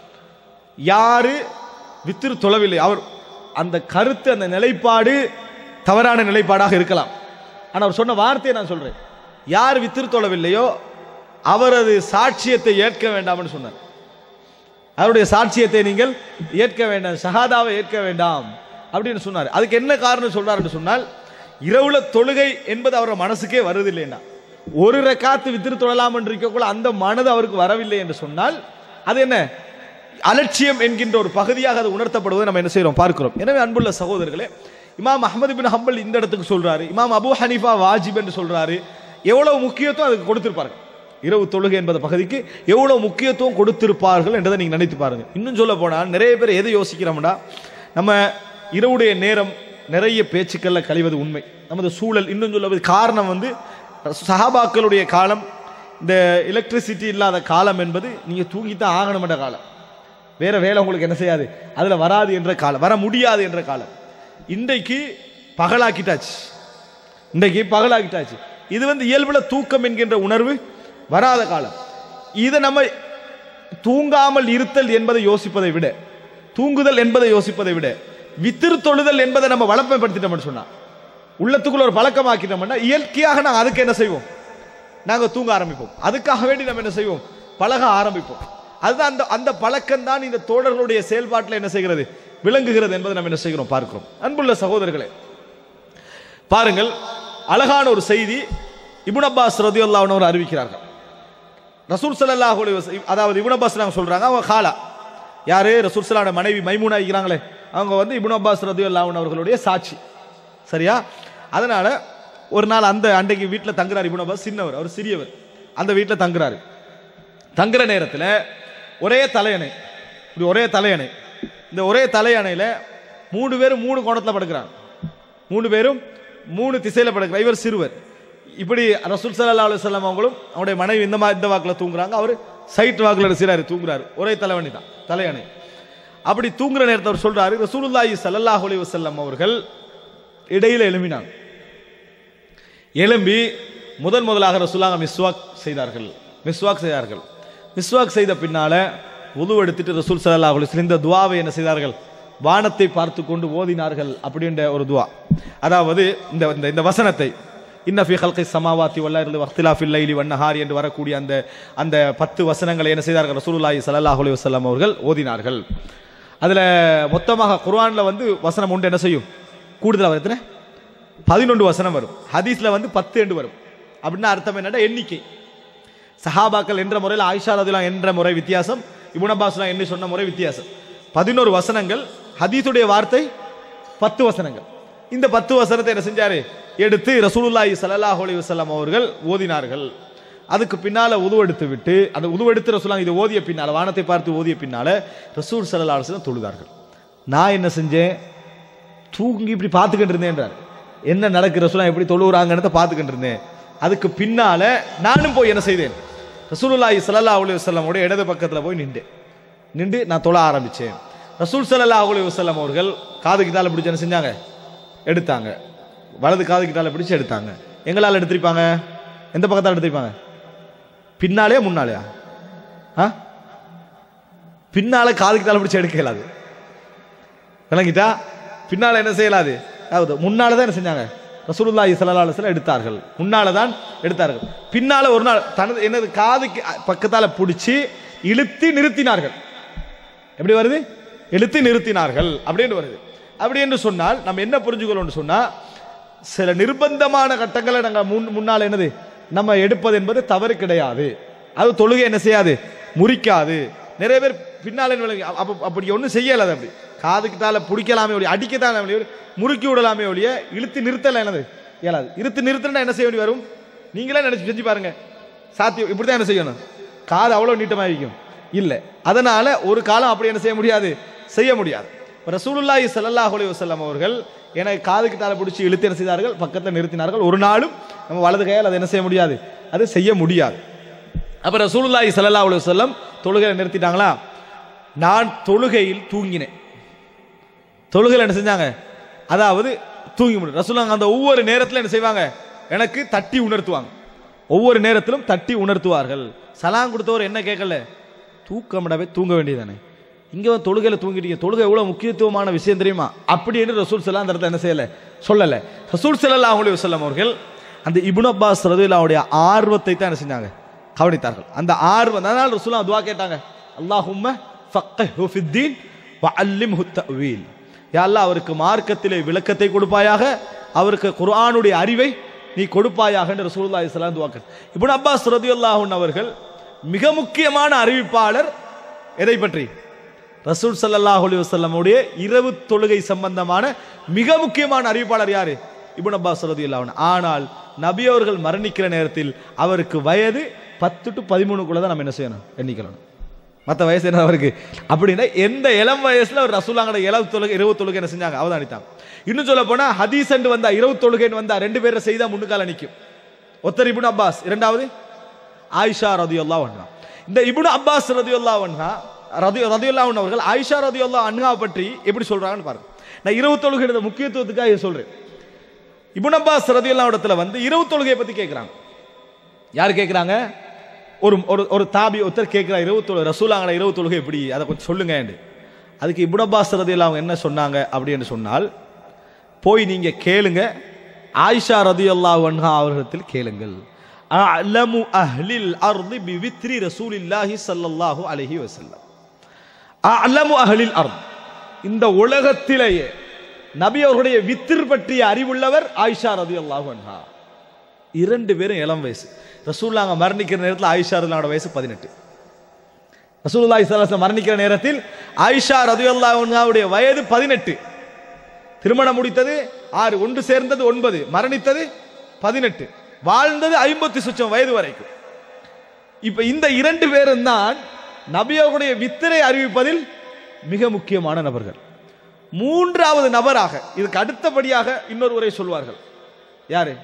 யாரு வித்திரு தொழவில்லை அவர் அந்த கருத்து அந்த நிலைப்பாடு தவறான நிலைப்பாடாக இருக்கலாம் ஆனால் அவர் சொன்ன வார்த்தையை நான் சொல்றேன் யார் வித்திரு தொழவில்லையோ அவரது சாட்சியத்தை ஏற்க வேண்டாம்னு சொன்னார் அவருடைய சாட்சியத்தை நீங்கள் ஏற்க வேண்டாம் ஷஹாதாவை ஏற்க வேண்டாம் அப்படின்னு சொன்னார் அதுக்கு என்ன காரணம் சொல்றார் என்று சொன்னால் இரவுல தொழுகை என்பது அவர் மனசுக்கே வருவதில்லைன்னா ஒரு ரக்காத்து வித்திரு தொழலாம் என்று இருக்கக்குள்ள அந்த மனது அவருக்கு வரவில்லை என்று சொன்னால் அது என்ன அலட்சியம் என்கின்ற ஒரு பகுதியாக அது உணர்த்தப்படுவதை நம்ம என்ன செய்றோம் பார்க்கிறோம் எனவே அன்புள்ள சகோதரர்களே இமாம் அஹ்மது பின் ஹம்பல் இந்த இடத்துக்கு சொல்றாரு இமாம் அபு ஹனீஃபா வாஜிப் என்று சொல்றாரு எவ்வளவு முக்கியத்துவம் அதுக்கு கொடுத்திருப்பார்கள் இரவு தொழுகை என்பது பகுதிக்கு எவ்வளவு முக்கியத்துவம் கொடுத்திருப்பார்கள் என்றதை நீங்க நினைத்து பாருங்க இன்னும் சொல்ல போனால் நிறைய பேர் எதை யோசிக்கிறோம்னா நம்ம இரவுடைய நேரம் நிறைய பேச்சுக்கள்ல கழிவது உண்மை நமது சூழல் இன்னும் சொல்லுவது காரணம் வந்து சஹாபாக்களுடைய காலம் இந்த எலக்ட்ரிசிட்டி இல்லாத காலம் என்பது நீங்க தூங்கித்தான் ஆகணும் என்ற காலம் வேற வேலை உங்களுக்கு என்ன செய்யாது அதுல வராது என்ற காலம் வர முடியாது என்ற காலம் இன்றைக்கு பகலாக்கிட்டாச்சு இன்றைக்கு பகலாக்கிட்டாச்சு இது வந்து இயல்புல தூக்கம் என்கின்ற உணர்வு வராத காலம் இதை நம்ம தூங்காமல் இருத்தல் என்பதை யோசிப்பதை விட தூங்குதல் என்பதை யோசிப்பதை விட வித்திரு தொழுதல் என்பதை நம்ம வளமைப்படுத்திட்டோம்னு சொன்னா உள்ளத்துக்குள்ள ஒரு பழக்கமாக்கிட்டோம்னா இயற்கையாக நாங்கள் அதுக்கு என்ன செய்வோம் நாங்கள் தூங்க ஆரம்பிப்போம் அதுக்காக வேண்டி நம்ம என்ன செய்வோம் பழக ஆரம்பிப்போம் அதுதான் அந்த அந்த பழக்கம் தான் இந்த தோழர்களுடைய செயல்பாட்டில் என்ன செய்கிறது விளங்குகிறது என்பதை நம்ம என்ன செய்கிறோம் பார்க்கிறோம் அன்புள்ள சகோதரர்களே பாருங்கள் அழகான ஒரு செய்தி இப்னு அப்பாஸ் ரதியுல்லாஹு அவர் அறிவிக்கிறார்கள் ரசூல் ஸல்லல்லாஹு அலைஹி வஸல்லம் அதாவது இப்னு அப்பாஸ் நாங்க சொல்றாங்க அவங்க காலா யாரு ரசூல் ஸல்லல்லாஹு மனைவி மைமூனா இருக்கிறாங்களே அவங்க வந்து இப்னு அப்பாஸ் ரதியுல்லாஹு அவர்களுடைய சாட்சி சரியா அதனால ஒரு நாள் அந்த அன்றைக்கு வீட்டில் தங்குறாரு இப்னு அப்பாஸ் சின்னவர் அவர் சிறியவர் அந்த வீட்டில் தங்குறாரு தங்குற நேரத்தில் ஒரே தலையணை இப்படி ஒரே தலையணை இந்த ஒரே தலையணையில் மூணு பேரும் மூணு கோணத்தில் படுக்கிறாங்க மூணு பேரும் மூணு திசையில் படுக்கிறார் இவர் சிறுவர் இப்படி ரசூல் சல்லா அலுவலம் அவங்களும் அவருடைய மனைவி இந்த மாதிரி இந்த வாக்கில் தூங்குறாங்க அவர் சைட் வாக்கில் செய்கிறாரு தூங்குறாரு ஒரே தலைவணி தான் தலையணை அப்படி தூங்குற நேரத்தை அவர் சொல்றாரு ரசூலுல்லாஹி ஸல்லல்லாஹு அலைஹி வஸல்லம் அவர்கள் இடையில எழும்பினாங்க எழும்பி முதன் முதலாக ரசூலாங்க மிஸ்வாக் செய்தார்கள் மிஸ்வாக் செய்தார்கள் மிஸ்வாக் செய்த பின்னால உது எடுத்துட்டு ரசூல் ஸல்லல்லாஹு அலைஹி வஸல்லம் இந்த துவாவை என்ன செய்தார்கள் வானத்தை பார்த்து கொண்டு ஓதினார்கள் அப்படின்ற ஒரு துவா அதாவது இந்த இந்த- இந்த வசனத்தை இன்ன ஃபி ஹல்கி சமாவாத்தி வல்லாயிருந்து வக்திலாஃபில் லைலி வன்னஹாரி என்று வரக்கூடிய அந்த அந்த பத்து வசனங்களை என்ன செய்தார்கள் ரசூலுல்லாஹி ஸல்லல்லாஹு அலைஹி வஸல்லம் அவர்கள் ஓதினார்கள் அதுல மொத்தமாக குர்ஆன்ல வந்து வசனம் ஒன்று என்ன செய்யும் கூடுதலாக வரும் எத்தனை பதினொன்று வசனம் வரும் ஹதீஸ்ல வந்து பத்து என்று வரும் அப்படின்னா அர்த்தம் என்னடா எண்ணிக்கை சஹாபாக்கள் என்ற முறையில் ஆயிஷா ரதிலாம் என்ற முறை வித்தியாசம் இபுன் அப்பாஸ்லாம் என்று சொன்ன முறை வித்தியாசம் பதினோரு வசனங்கள் ஹதீஸுடைய வார்த்தை பத்து வசனங்கள் இந்த பத்து வசனத்தை என்ன செஞ்சாரு எடுத்து ரசூலுல்லாஹி ஸல்லல்லாஹு அலைஹி வஸல்லம் அவர்கள் ஓதினார்கள் அதுக்கு பின்னால உதுவெடுத்து விட்டு அந்த உதுவெடுத்து ரசூலுல்லாஹ் இதை ஓதிய பின்னால வானத்தை பார்த்து ஓதிய பின்னால ரசூல் ஸல்லல்லாஹு அலைஹி வஸல்லம் தொழுதார்கள் நான் என்ன செஞ்சேன் தூங்கி இப்படி பார்த்துக்கிட்டு இருந்தேன்றார் என்ன நடக்கு ரசூலா எப்படி தொழுகிறாங்கன்றத பார்த்துக்கிட்டு இருந்தேன் அதுக்கு பின்னால நானும் போய் என்ன செய்தேன் ரசூலுல்லாஹி ஸல்லல்லாஹு அலைஹி வஸல்லமோட இடது பக்கத்துல போய் நின்றேன் நின்று நான் தொழ ஆரம்பிச்சேன் ரசூல் ஸல்லல்லாஹு அலைஹி வஸல்லம் அவர்கள் காது கிட்டால பிடிச்சு என்ன செஞ்சாங்க எடுத்தாங்க வலது காது கிட்டால பிடிச்சு எடுத்தாங்க எங்களால் எடுத்திருப்பாங்க எந்த பக்கத்தால் எடுத்திருப்பாங்க பின்னாலே முன்னாலேயா ஆ பின்னால காது கிட்டால பிடிச்சு எடுக்க இயலாது விளங்கிட்டா பின்னால என்ன செய்யலாது அதாவது முன்னால தான் என்ன செஞ்சாங்க ரசூலுல்லாஹி ஸல்லல்லாஹு அலைஹி வஸல்லம் எடுத்தார்கள் முன்னால தான் எடுத்தார்கள் பின்னால ஒரு நாள் தனது என்னது காதுக்கு பக்கத்தால பிடிச்சி இழுத்தி நிறுத்தினார்கள் எப்படி வருது இழுத்தி நிறுத்தினார்கள் அப்படின்னு வருது அப்படி என்று சொன்னால் நம்ம என்ன புரிஞ்சுக்கணும்னு சொன்னா சில நிர்பந்தமான கட்டங்களை நாங்கள் முன் முன்னால் என்னது நம்ம எடுப்பது என்பது தவறு கிடையாது அது தொழுகை என்ன செய்யாது முறிக்காது நிறைய பேர் பின்னால் என்ன விளங்கி- அப்ப அப்படி ஒன்றும் செய்யலை அது அப்படி காதுக்கிட்டால பிடிக்கலாமே ஒழிய அடிக்கத்தானே ஒழிய முறுக்கி விடலாமே ஒழிய இழுத்து நிறுத்தல என்னது இயலாது இழுத்து நிறுத்தினா என்ன செய்ய வேண்டி வரும் நீங்களே நினைச்சு செஞ்சு பாருங்க சாத்தியம் இப்படி தான் என்ன செய்யணும் காது அவ்வளோ நீட்டமாக இருக்கும் இல்லை அதனால ஒரு காலம் அப்படி என்ன செய்ய முடியாது செய்ய முடியாது இப்ப ரசூலுல்லாஹி ஸல்லல்லாஹு அலைஹி வஸல்லம் அவர்கள் எனக்கு காது கிட்டால பிடிச்சி இழுத்து என்ன செய்தார்கள் பக்கத்தில் நிறுத்தினார்கள் ஒரு நாளும் நம்ம வலது கையால் அதை என்ன செய்ய முடியாது அது செய்ய முடியாது அப்ப ரசூலுல்லாஹி ஸல்லல்லாஹு அலைஹி வஸல்லம் தொழுகையை நிறுத்திட்டாங்களா நான் தொழுகையில் தூங்கினேன் தொழுகையில் என்ன செஞ்சாங்க அதாவது தூங்கி முடியும் ரசூலுல்லாஹ் அந்த ஒவ்வொரு நேரத்தில் என்ன செய்வாங்க எனக்கு தட்டி உணர்த்துவாங்க ஒவ்வொரு நேரத்திலும் தட்டி உணர்த்துவார்கள் சலாம் கொடுத்தவர் என்ன கேட்கல தூக்கமிடவே தூங்க வேண்டியதானே இங்கே வந்து தொழுகையில் தூங்கிட்டீங்க தொழுகை எவ்வளோ முக்கியத்துவமான விஷயம் தெரியுமா அப்படி என்று ரசூல் சலாம் அந்த இடத்துல என்ன செய்யலை சொல்லலை ரசூல் ஸல்லல்லாஹு அலைஹி வஸல்லம் அவர்கள் அந்த இப்னு அப்பாஸ் ரதியுல்லாவுடைய ஆர்வத்தை தான் என்ன செஞ்சாங்க கவனித்தார்கள் அந்த ஆர்வம் அதனால ரசூலா துவா கேட்டாங்க அல்லாஹும்ம ஃபக்கஹு ஃபித்தீன் வஅல்லிம்ஹு தஅவீல் யா அல்லாஹ் அவருக்கு மார்க்கத்திலே விளக்கத்தை கொடுப்பாயாக அவருக்கு குர்ஆனுடைய அறிவை நீ கொடுப்பாயாக என்று ரசூலுல்லாஹி ஸல்லல்லாஹு அலைஹி வஸல்லம் துஆ இப்னு அப்பாஸ் ரதியல்லாஹு அன்ஹு அவர்கள் மிக முக்கியமான அறிவிப்பாளர் எதை பற்றி ரசூல் ஸல்லல்லாஹு அலைஹி வஸல்லமுடைய இரவு தொழுகை சம்பந்தமான மிக முக்கியமான அறிவிப்பாளர் யாரு இப்னு அப்பாஸ் ரதியல்லாஹு அன்ஹு ஆனால் நபி அவர்கள் மரணிக்கிற நேரத்தில் அவருக்கு வயது பத்து டு பதிமூணுக்குள்ள தான் நம்ம என்ன செய்யணும் எண்ணிக்கலாம் மற்ற வயசு என்ன அவருக்கு அப்படின்னா எந்த இளம் வயசுல ஒரு ரசூலாங்கட இளவு தொழுகை இரவு தொழுகை என்ன செஞ்சாங்க அவதானித்தாங்க இன்னும் சொல்ல போனா ஹதீஸ் வந்தா இரவு தொழுகைன்னு வந்தா ரெண்டு பேரை செய்தா முன்னுக்கால நிற்கும் ஒத்தர் இப்னு அப்பாஸ் இரண்டாவது ஆயிஷா ரதியுல்லா அன்ஹா இந்த இப்னு அப்பாஸ் ரதியுல்லா அன்ஹா ரதி ரதியுல்லா அவர்கள் ஆயிஷா ரதியுல்லா அன்ஹா பற்றி எப்படி சொல்றாங்கன்னு பாருங்க நான் இரவு தொழுகையோட முக்கியத்துவத்துக்காக இதை சொல்றேன் இப்னு அப்பாஸ் ரதியுல்லா இடத்துல வந்து இரவு தொழுகையை பத்தி கேட்குறாங்க யார் கேட்குறாங்க ஒரு ஒரு ஒரு தாபி ஒருத்தர் கேட்குறா இரவு தொழு ரசூலாங்கட இரவு தொழுகை எப்படி அதை கொஞ்சம் சொல்லுங்க அதுக்கு இப்னு அப்பாஸ் ரதியுல்லா அவங்க என்ன சொன்னாங்க அப்படின்னு சொன்னால் போய் நீங்க கேளுங்க ஆயிஷா ரதியுல்லாஹு அன்ஹா அவர்களிடத்தில் கேளுங்கள் அலமு அஹ்லில் அர்தி பி வித்ரி ரசூலில்லாஹி ஸல்லல்லாஹு அலைஹி வஸல்லம் அலமு அஹ்லில் அர்த் இந்த உலகத்திலேயே நபி அவர்களுடைய வித்திர் பற்றிய அறிவுள்ளவர் ஆயிஷா ரதியுல்லாஹு அன்ஹா இரண்டு பேரும் இளம் வயசு ரசூல்லாங்க மரணிக்கிற நேரத்தில் ஆயிஷா ரதியோட வயசு பதினெட்டு ரசூலுல்லாஹி ஸல்லல்லாஹு அலைஹி வஸல்லம் மரணிக்கிற நேரத்தில் ஆயிஷா ரதியுல்லாஹு அன்ஹாவுடைய வயது பதினெட்டு திருமணம் முடித்தது ஆறு ஒன்று சேர்ந்தது ஒன்பது மரணித்தது பதினெட்டு வாழ்ந்தது ஐம்பத்தி சுச்சம் வயது வரைக்கும் இப்ப இந்த இரண்டு பேரும் தான் நபியவர்களுடைய வித்திரை அறிவிப்பதில் மிக முக்கியமான நபர்கள் மூன்றாவது நபராக இதுக்கு அடுத்தபடியாக இன்னொருவரை சொல்வார்கள் யாரு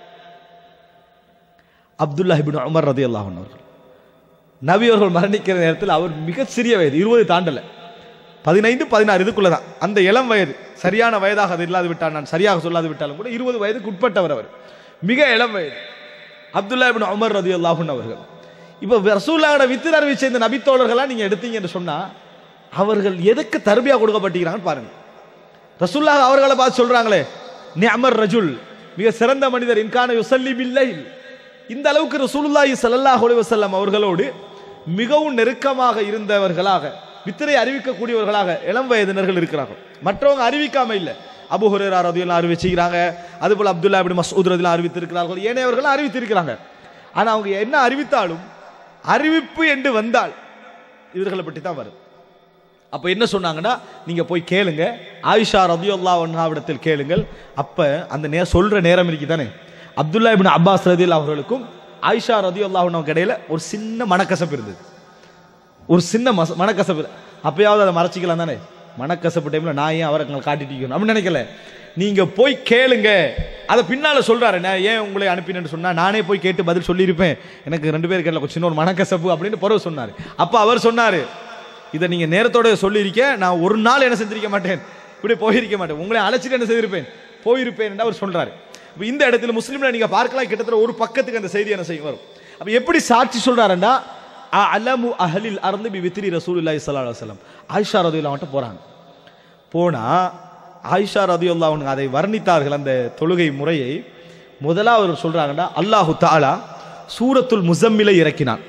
அப்துல்லா இபின் உமர் ரதி அல்லாஹன் அவர்கள் நபி அவர்கள் மரணிக்கிற நேரத்தில் அவர் மிக சிறிய வயது இருபது தாண்டல பதினைந்து பதினாறு இதுக்குள்ள தான் அந்த இளம் வயது சரியான வயதாக அது இல்லாது விட்டால் நான் சரியாக சொல்லாது விட்டாலும் கூட இருபது வயதுக்கு உட்பட்டவர் அவர் மிக இளம் வயது அப்துல்லா இபின் உமர் ரதி அல்லாஹன் அவர்கள் இப்போ ரசூல்லாவோட வித்து அறிவிச்ச இந்த நபித்தோழர்களாக நீங்கள் எடுத்தீங்கன்னு சொன்னா அவர்கள் எதுக்கு தர்பியா கொடுக்கப்பட்டிருக்கிறாங்கன்னு பாருங்க ரசூல்லா அவர்களை பார்த்து சொல்றாங்களே நிஅமர் ரஜுல் மிக சிறந்த மனிதர் இன்கான யுசல்லி பில்லைல் இந்த அளவுக்கு ரசூலுல்லாஹி ஸல்லல்லாஹு அலைஹி வஸல்லம் அவர்களோடு மிகவும் நெருக்கமாக இருந்தவர்களாக வித்திரை அறிவிக்கக்கூடியவர்களாக இளம் வயதினர்கள் இருக்கிறார்கள் மற்றவங்க அறிவிக்காம இல்லை அபு ஹுரேரா ரதியெல்லாம் அறிவிச்சுக்கிறாங்க அதுபோல் அப்துல்லா இப்படி மசூத் ரதிலாம் அறிவித்திருக்கிறார்கள் ஏனையவர்களும் அறிவித்திருக்கிறாங்க ஆனால் அவங்க என்ன அறிவித்தாலும் அறிவிப்பு என்று வந்தால் இவர்களை பற்றி தான் வரும் அப்ப என்ன சொன்னாங்கன்னா நீங்க போய் கேளுங்க ஆயிஷா ரதியுல்லா ஒன்னாவிடத்தில் கேளுங்கள் அப்ப அந்த நே சொல்ற நேரம் இருக்கு தானே அப்துல்லா இப்னு அப்பாஸ் ரதியுல்லா அவர்களுக்கும் ஆயிஷா ரதியுல்லா ஒன்னவங்க இடையில ஒரு சின்ன மனக்கசப்பு இருந்தது ஒரு சின்ன மச மனக்கசப்பு அப்பயாவது அதை மறைச்சிக்கலாம் தானே மனக்கசப்பு டைம்ல நான் ஏன் அவரை காட்டிட்டு அப்படின்னு நினைக்கல நீங்க போய் கேளுங்க அதை பின்னால சொல்றாரு நான் ஏன் உங்களை அனுப்பினேன்னு சொன்னா நானே போய் கேட்டு பதில் சொல்லியிருப்பேன் எனக்கு ரெண்டு பேர் கேட்கல சின்ன ஒரு மனக்கசப்பு அப்படின்னு பிறகு சொன்னாரு அப்ப அவர் சொன்னாரு இதை நீங்க நேரத்தோட சொல்லியிருக்க நான் ஒரு நாள் என்ன செஞ்சிருக்க மாட்டேன் இப்படி போயிருக்க மாட்டேன் உங்களை அழைச்சிட்டு என்ன செய்திருப்பேன் போயிருப்பேன் என்று அவர் சொல்றாரு இப்ப இந்த இடத்துல முஸ்லீம்ல நீங்க பார்க்கலாம் கிட்டத்தட்ட ஒரு பக்கத்துக்கு அந்த செய்தி என்ன செய்யும் வரும் அப்ப எப்படி சாட்சி சொல்றாருன்னா அலமு அஹலில் அறந்து பி வித்திரி ரசூலுல்லாஹி ஸல்லல்லாஹு அலைஹி வஸல்லம் ஆயிஷா ரதியுல்லாஹ் மட்டும் போறாங்க போனா ஆயிஷா ரதியுல்லாஹ் அவங்க அதை வர்ணித்தார்கள் அந்த தொழுகை முறையை முதலாவது அவர் சொல்றாங்கன்னா அல்லாஹு தாலா சூரத்துல் முசம்மிலை இறக்கினான்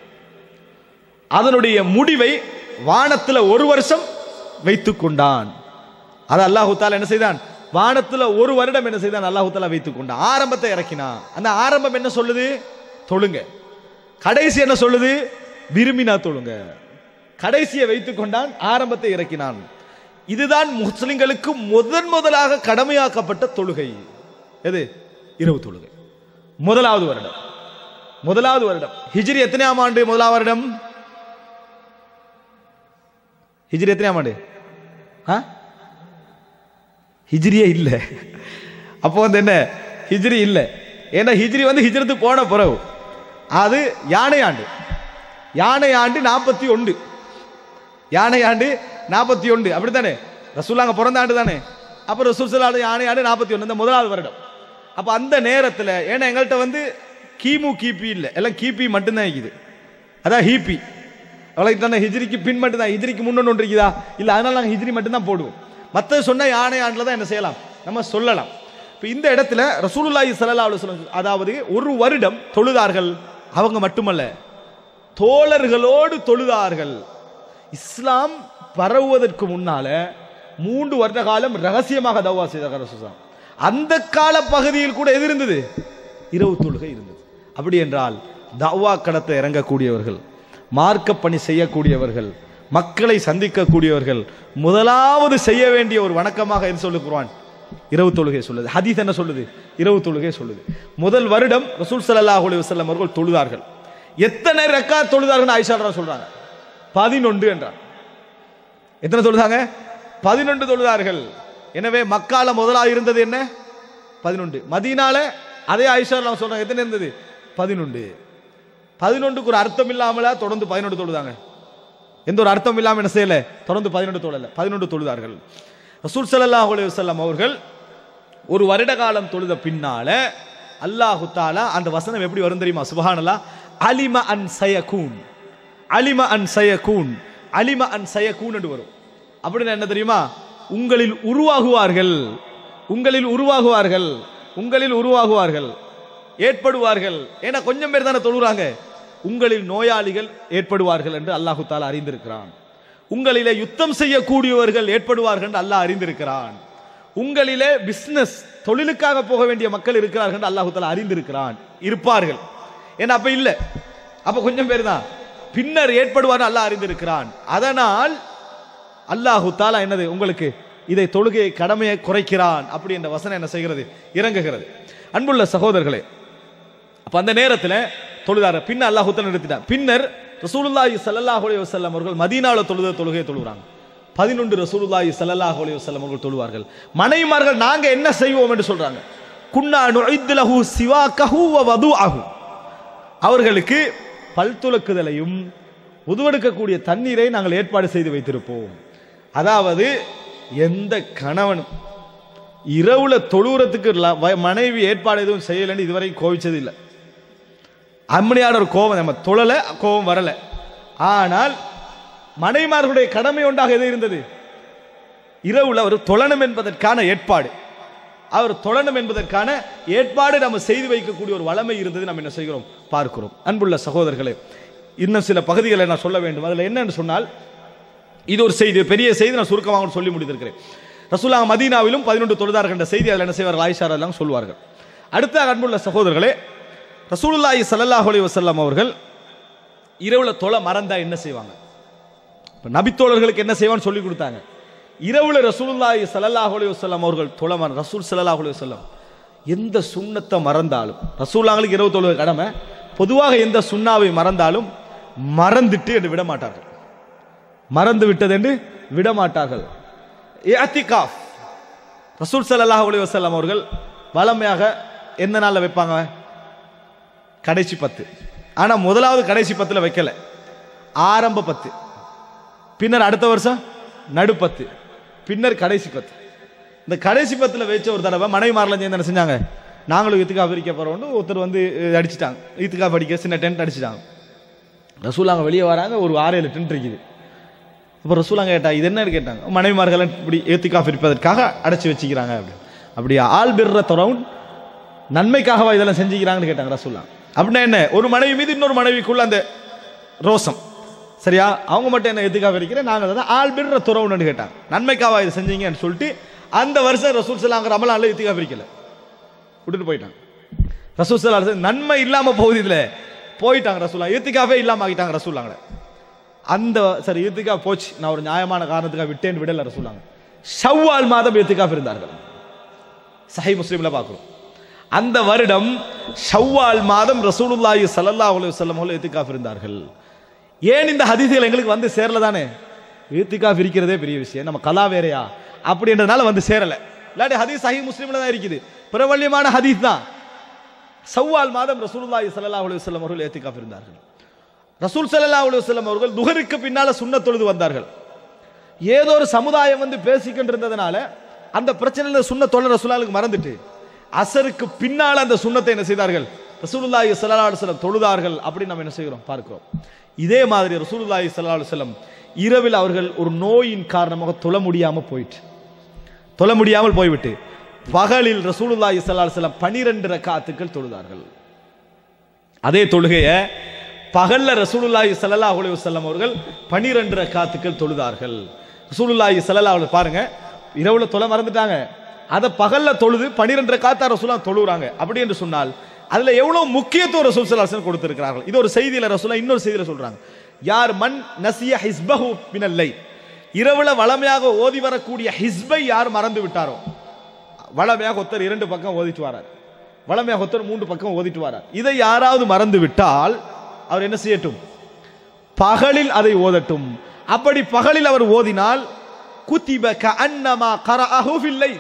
அதனுடைய முடிவை வானத்துல ஒரு வருஷம் வைத்துக் கொண்டான் அது அல்லாஹு தாலா என்ன செய்தான் வானத்துல ஒரு வருடம் என்ன செய்தான் அல்லாஹு தாலா வைத்துக் கொண்டான் ஆரம்பத்தை இறக்கினான் அந்த ஆரம்பம் என்ன சொல்லுது தொழுங்க கடைசி என்ன சொல்லுது விரும்பினா தொழுங்க கடைசியை வைத்துக் கொண்டான் ஆரம்பத்தை இறக்கினான் இதுதான் முஸ்லிம்களுக்கு முதன் முதலாக கடமையாக்கப்பட்ட தொழுகை எது இரவு தொழுகை முதலாவது வருடம் முதலாவது வருடம் ஹிஜ்ரி எத்தனையாம் ஆண்டு முதலாவது வருடம் ஹிஜ்ரி எத்தனையாம் ஆண்டு ஆ ஹிஜ்ரியே இல்லை அப்போ வந்து என்ன ஹிஜ்ரி இல்லை ஏன்னா ஹிஜ்ரி வந்து ஹிஜ்ரத்துக்கு போன பிறகு அது யானை ஆண்டு யானை ஆண்டு நாற்பத்தி ஒன்று யானை ஆண்டு நாற்பத்தி ஒன்று அப்படித்தானே ரசூல் அங்கே பிறந்த ஆண்டு தானே அப்போ ரசூல் சலாடு யானை ஆண்டு நாற்பத்தி ஒன்று இந்த முதலாவது வருடம் அப்போ அந்த நேரத்தில் ஏன்னா எங்கள்கிட்ட வந்து கிமு கிபி இல்லை எல்லாம் கிபி மட்டும்தான் இருக்குது அதான் ஹிபி அவளுக்கு தானே ஹிஜ்ரிக்கு பின் மட்டும்தான் ஹிஜ்ரிக்கு முன்னொன்று ஒன்று இருக்குதா இல்லை அதனால நாங்கள் ஹிஜ்ரி மட்டும்தான் போடுவோம் மற்றது சொன்ன யானை ஆண்டில் தான் என்ன செய்யலாம் நம்ம சொல்லலாம் இப்போ இந்த இடத்துல ரசூலுல்லாஹி ஸல்லல்லாஹு அலைஹி வஸல்லம் அதாவது ஒரு வருடம் தொழுதார்கள் அவங்க மட்டுமல்ல தோழர்களோடு தொழுதார்கள் இஸ்லாம் பரவுவதற்கு முன்னால மூன்று வருட காலம் ரகசியமாக தவா செய்தார் ரசூலுல்லாஹ் அந்த கால பகுதியில் கூட எது இருந்தது இரவு தொழுகை இருந்தது அப்படி என்றால் தவா கடத்தை இறங்கக்கூடியவர்கள் மார்க்க பணி செய்யக்கூடியவர்கள் மக்களை சந்திக்கக்கூடியவர்கள் முதலாவது செய்ய வேண்டிய ஒரு வணக்கமாக எது சொல்லு குர்ஆன் இரவு தொழுகை சொல்லுது ஹதீஸ் என்ன சொல்லுது இரவு தொழுகை சொல்லுது முதல் வருடம் ரசூல் ஸல்லல்லாஹு அலைஹி வஸல்லம் அவர்கள் தொழுதார்கள் எத்தனை ரக்காத் தொழுதார்கள் ஆயிஷா ரலியல்லாஹு சொல்றாங்க பதினொன்று என்றார் எத்தனை தொழுதாங்க பதினொன்று தொழுதார்கள் எனவே மக்கால முதலாக இருந்தது என்ன பதினொன்று மதீனால அதே ஆயிஷா ரலியல்லாஹு சொல்றாங்க எத்தனை இருந்தது பதினொன்று பதினொன்றுக்கு ஒரு அர்த்தம் இல்லாமல தொடர்ந்து பதினொன்று தொழுதாங்க எந்த ஒரு அர்த்தம் இல்லாமல் என்ன செய்யல தொடர்ந்து பதினொன்று தொழல பதினொன்று தொழுதார்கள் ரசூல் ஸல்லல்லாஹு அலைஹி வஸல்லம் அவர்கள் ஒரு வருட காலம் தொழுத பின்னால அல்லாஹு தாலா அந்த வசனம் எப்படி வரும் தெரியுமா சுபஹானல்லாஹ் அலிம அன் சயகூன் அலிம அன் சயகூன் அலிம அன் சயகூன் என்று வரும் அப்படின்னு என்ன தெரியுமா உங்களில் உருவாகுவார்கள் உங்களில் உருவாகுவார்கள் உங்களில் உருவாகுவார்கள் ஏற்படுவார்கள் ஏன்னா கொஞ்சம் பேர் தானே தொழுறாங்க உங்களில் நோயாளிகள் ஏற்படுவார்கள் என்று அல்லாஹு தாலா அறிந்திருக்கிறான் உங்களிலே யுத்தம் செய்யக்கூடியவர்கள் ஏற்படுவார்கள் என்று அல்லாஹ் அறிந்திருக்கிறான் உங்களிலே பிசினஸ் தொழிலுக்காக போக வேண்டிய மக்கள் இருக்கிறார்கள் என்று அல்லாஹு தாலா அறிந்திருக்கிறான் இருப்பார்கள் ஏன்னா அப்ப இல்ல அப்ப கொஞ்சம் பேர் தான் பின்னர் ஏற்படுவார் அல்லாஹ் அறிந்திருக்கிறான் அதனால் அல்லாஹு தாலா என்னது உங்களுக்கு இதை தொழுகையை கடமையை குறைக்கிறான் அப்படி என்ற வசனம் என்ன செய்கிறது இறங்குகிறது அன்புள்ள சகோதரர்களே அப்ப அந்த நேரத்தில் தொழுதார பின்ன அல்லாஹ் உத்தரவு நிறுத்திட்டான் பின்னர் ரசூலுல்லாஹி ஸல்லல்லாஹு அலைஹி வஸல்லம் அவர்கள் மதீனால தொழுத தொழுகையை தொழுகிறாங்க பதினொன்று ரசூலுல்லாஹி ஸல்லல்லாஹு அலைஹி வஸல்லம் அவர்கள் தொழுவார்கள் மனைவிமார்கள் நாங்க என்ன செய்வோம் என்று சொல்றாங்க குன்னா நுஇத்து லஹு சிவாக்கஹு வ வதுஅஹு அவர்களுக்கு பல் துலக்குதலையும் உதுவெடுக்கக்கூடிய தண்ணீரை நாங்கள் ஏற்பாடு செய்து வைத்திருப்போம் அதாவது எந்த கணவனும் இரவுல தொழுவுறதுக்கு ல- வ- மனைவி ஏற்பாடு எதுவும் செய்யலைன்னு இதுவரை கோவிச்சது இல்லை அம்மனியான ஒரு கோபம் நம்ம தொழலை கோபம் வரலை ஆனால் மனைமார்களுடைய கடமை ஒன்றாக எது இருந்தது இரவுல அவர் தொழணும் என்பதற்கான ஏற்பாடு அவர் தொழணும் என்பதற்கான ஏற்பாடு நம்ம செய்து வைக்கக்கூடிய ஒரு வளமை இருந்தது நம்ம என்ன செய்கிறோம் பார்க்கிறோம் அன்புள்ள சகோதரர்களே இன்னும் சில பகுதிகளை நான் சொல்ல வேண்டும் அதில் என்னன்னு சொன்னால் இது ஒரு செய்தி பெரிய செய்தி நான் சுருக்கமாக சொல்லி முடித்திருக்கிறேன் ரசூலாங்க மதீனாவிலும் பதினொன்று தொழுதார்கள் என்ற செய்தி அதில் என்ன செய்வார்கள் ஆயிஷார் எல்லாம் சொல்வார்கள் அடுத்த அன்புள்ள சகோதரர்களே ரசூலுல்லாஹி ஸல்லல்லாஹு அலைஹி வஸல்லம் அவர்கள் இரவுல தொலை மறந்தா என்ன செய்வாங்க இப்போ நபித்தோழர்களுக்கு என்ன செய்வான்னு சொல்லி கொடுத்தாங்க இரவுல ரசூலுல்லாஹி ஸல்லல்லாஹு அலைஹி வஸல்லம் அவர்கள் தொலை மற ரசூல் ஸல்லல்லாஹு அலைஹி வஸல்லம் எந்த சுண்ணத்தை மறந்தாலும் ரசூல்லாங்களுக்கு இரவு தொழுகை கடமை பொதுவாக எந்த சுண்ணாவை மறந்தாலும் மறந்துட்டு என்று விட மாட்டார்கள் மறந்து விட்டது என்று விட மாட்டார்கள் இஅ்திகாஃப் ரசூல் ஸல்லல்லாஹு அலைஹி வஸல்லம் அவர்கள் வளமையாக எந்த நாளில் வைப்பாங்க கடைசி பத்து ஆனால் முதலாவது கடைசி பத்தில் வைக்கல ஆரம்ப பத்து பின்னர் அடுத்த வருஷம் நடுப்பத்து பின்னர் கடைசி பத்து இந்த கடைசி பத்தில் வச்ச ஒரு தடவை மனைவிமாரில் சேர்ந்து என்ன செஞ்சாங்க நாங்களும் இத்துக்கா பிரிக்க போகிறோம்னு ஒருத்தர் வந்து அஹ், அடிச்சிட்டாங்க இத்துக்கா படிக்க சின்ன டென்ட் அடிச்சிட்டாங்க ரசூலாங்க வெளியே வராங்க ஒரு ஆறு ஏழு டென்ட் இருக்குது அப்போ ரசூலாங்க கேட்டா இது என்னன்னு கேட்டாங்க மனைவிமார்கள் இப்படி ஏத்திக்கா பிரிப்பதற்காக அடைச்சி வச்சுக்கிறாங்க அப்படி அப்படி ஆள் பிற தொடரும் நன்மைக்காகவா இதெல்லாம் செஞ்சுக்கிறாங்கன்னு கேட்டாங்க ரசூலா அப்படின்னா என்ன ஒரு மனைவி மீது இன்னொரு மனைவிக்குள்ள அந்த ரோசம் சரியா அவங்க மட்டும் என்ன எதுக்காக பிரிக்கிறேன் நாங்கள் தான் ஆள் பிற துறவுன்னு கேட்டாங்க நன்மைக்காவா இதை செஞ்சீங்கன்னு சொல்லிட்டு அந்த வருஷம் ரசூல் சலாங்க ரமலான்ல எத்துக்கா பிரிக்கல விட்டுட்டு போயிட்டாங்க ரசூல் சலா நன்மை இல்லாம போகுது இதுல போயிட்டாங்க ரசூலா ஏத்திக்காவே இல்லாம ஆகிட்டாங்க ரசூலாங்கள அந்த சரி ஏத்துக்கா போச்சு நான் ஒரு நியாயமான காரணத்துக்காக விட்டேன் விடல ரசூலாங்க ஷவ்வால் மாதம் ஏத்துக்கா இருந்தார்கள் சஹி முஸ்லீம்ல பார்க்கிறோம் அந்த வருடம் ஷவ்வால் மாதம் ரசூலுல்லாஹி ஸல்லல்லாஹு அலைஹி வஸல்லம் அவர்கள் ஏத்திகாஃப் இருந்தார்கள் ஏன் இந்த ஹதீஸ்கள் எங்களுக்கு வந்து சேரல தானே ஏத்திகாஃப் இருக்கிறதே பெரிய விஷயம் நம்ம கலா வேறையா அப்படின்றதுனால வந்து சேரல இல்லாட்டி ஹதீஸ் சஹி முஸ்லீம்ல தான் இருக்குது பிரபல்யமான ஹதீஸ் தான் ஷவ்வால் மாதம் ரசூலுல்லாஹி ஸல்லல்லாஹு அலைஹி வஸல்லம் அவர்கள் ஏத்திகாஃப் இருந்தார்கள் ரசூல் ஸல்லல்லாஹு அலைஹி வஸல்லம் அவர்கள் துஹருக்கு பின்னால சுன்னத் தொழுது வந்தார்கள் ஏதோ ஒரு சமுதாயம் வந்து பேசிக்கிட்டு இருந்ததுனால அந்த பிரச்சனையில சுண்ண தொழில் ரசூலாளுக்கு மறந்துட்டு அசருக்கு பின்னால் அந்த சுண்ணத்தை என்ன செய்தார்கள் ரசூலுல்லாஹி ஸல்லல்லாஹு அலைஹி வஸல்லம் தொழுதார்கள் அப்படின்னு நம்ம என்ன செய்கிறோம் பார்க்கிறோம் இதே மாதிரி ரசூலுல்லாஹி ஸல்லல்லாஹு அலைஹி வஸல்லம் இரவில் அவர்கள் ஒரு நோயின் காரணமாக தொழ முடியாம போயிட்டு தொழ முடியாமல் போய்விட்டு பகலில் ரசூலுல்லாஹி ஸல்லல்லாஹு அலைஹி வஸல்லம் 12 ரக்காத்துக்கள் தொழுதார்கள் அதே தொழுகையை பகல்ல ரசூலுல்லாஹி ஸல்லல்லாஹு அலைஹி வஸல்லம் அவர்கள் 12 ரக்காத்துக்கள் தொழுதார்கள் ரசூலுல்லாஹி ஸல்லல்லாஹு அலைஹி பாருங்க இரவுல தொலை மறந்துட்டாங்க அதை பகல்ல தொழுது 12 ரக்காத்தா ரசூலா தொழுறாங்க அப்படி என்று சொன்னால் அதுல எவ்வளவு முக்கியத்துவம் ரசூல் ஸல்லல்லாஹு அலைஹி வஸல்லம் கொடுத்திருக்கிறார்கள் இது ஒரு செய்தியில ரசூலா இன்னொரு செய்தியில சொல்றாங்க யார் மன் நசிய ஹிஸ்பஹு மினல்லை இரவுல வளமையாக ஓதி வரக்கூடிய ஹிஸ்பை யார் மறந்து விட்டாரோ வளமையாக ஒருத்தர் இரண்டு பக்கம் ஓதிட்டு வரார் வளமையாக ஒருத்தர் மூன்று பக்கம் ஓதிட்டு வரார் இதை யாராவது மறந்து விட்டால் அவர் என்ன செய்யட்டும் பகலில் அதை ஓதட்டும் அப்படி பகலில் அவர் ஓதினால் குத்திப கஅன்னமா கரஅஹு ஃபில் லைல்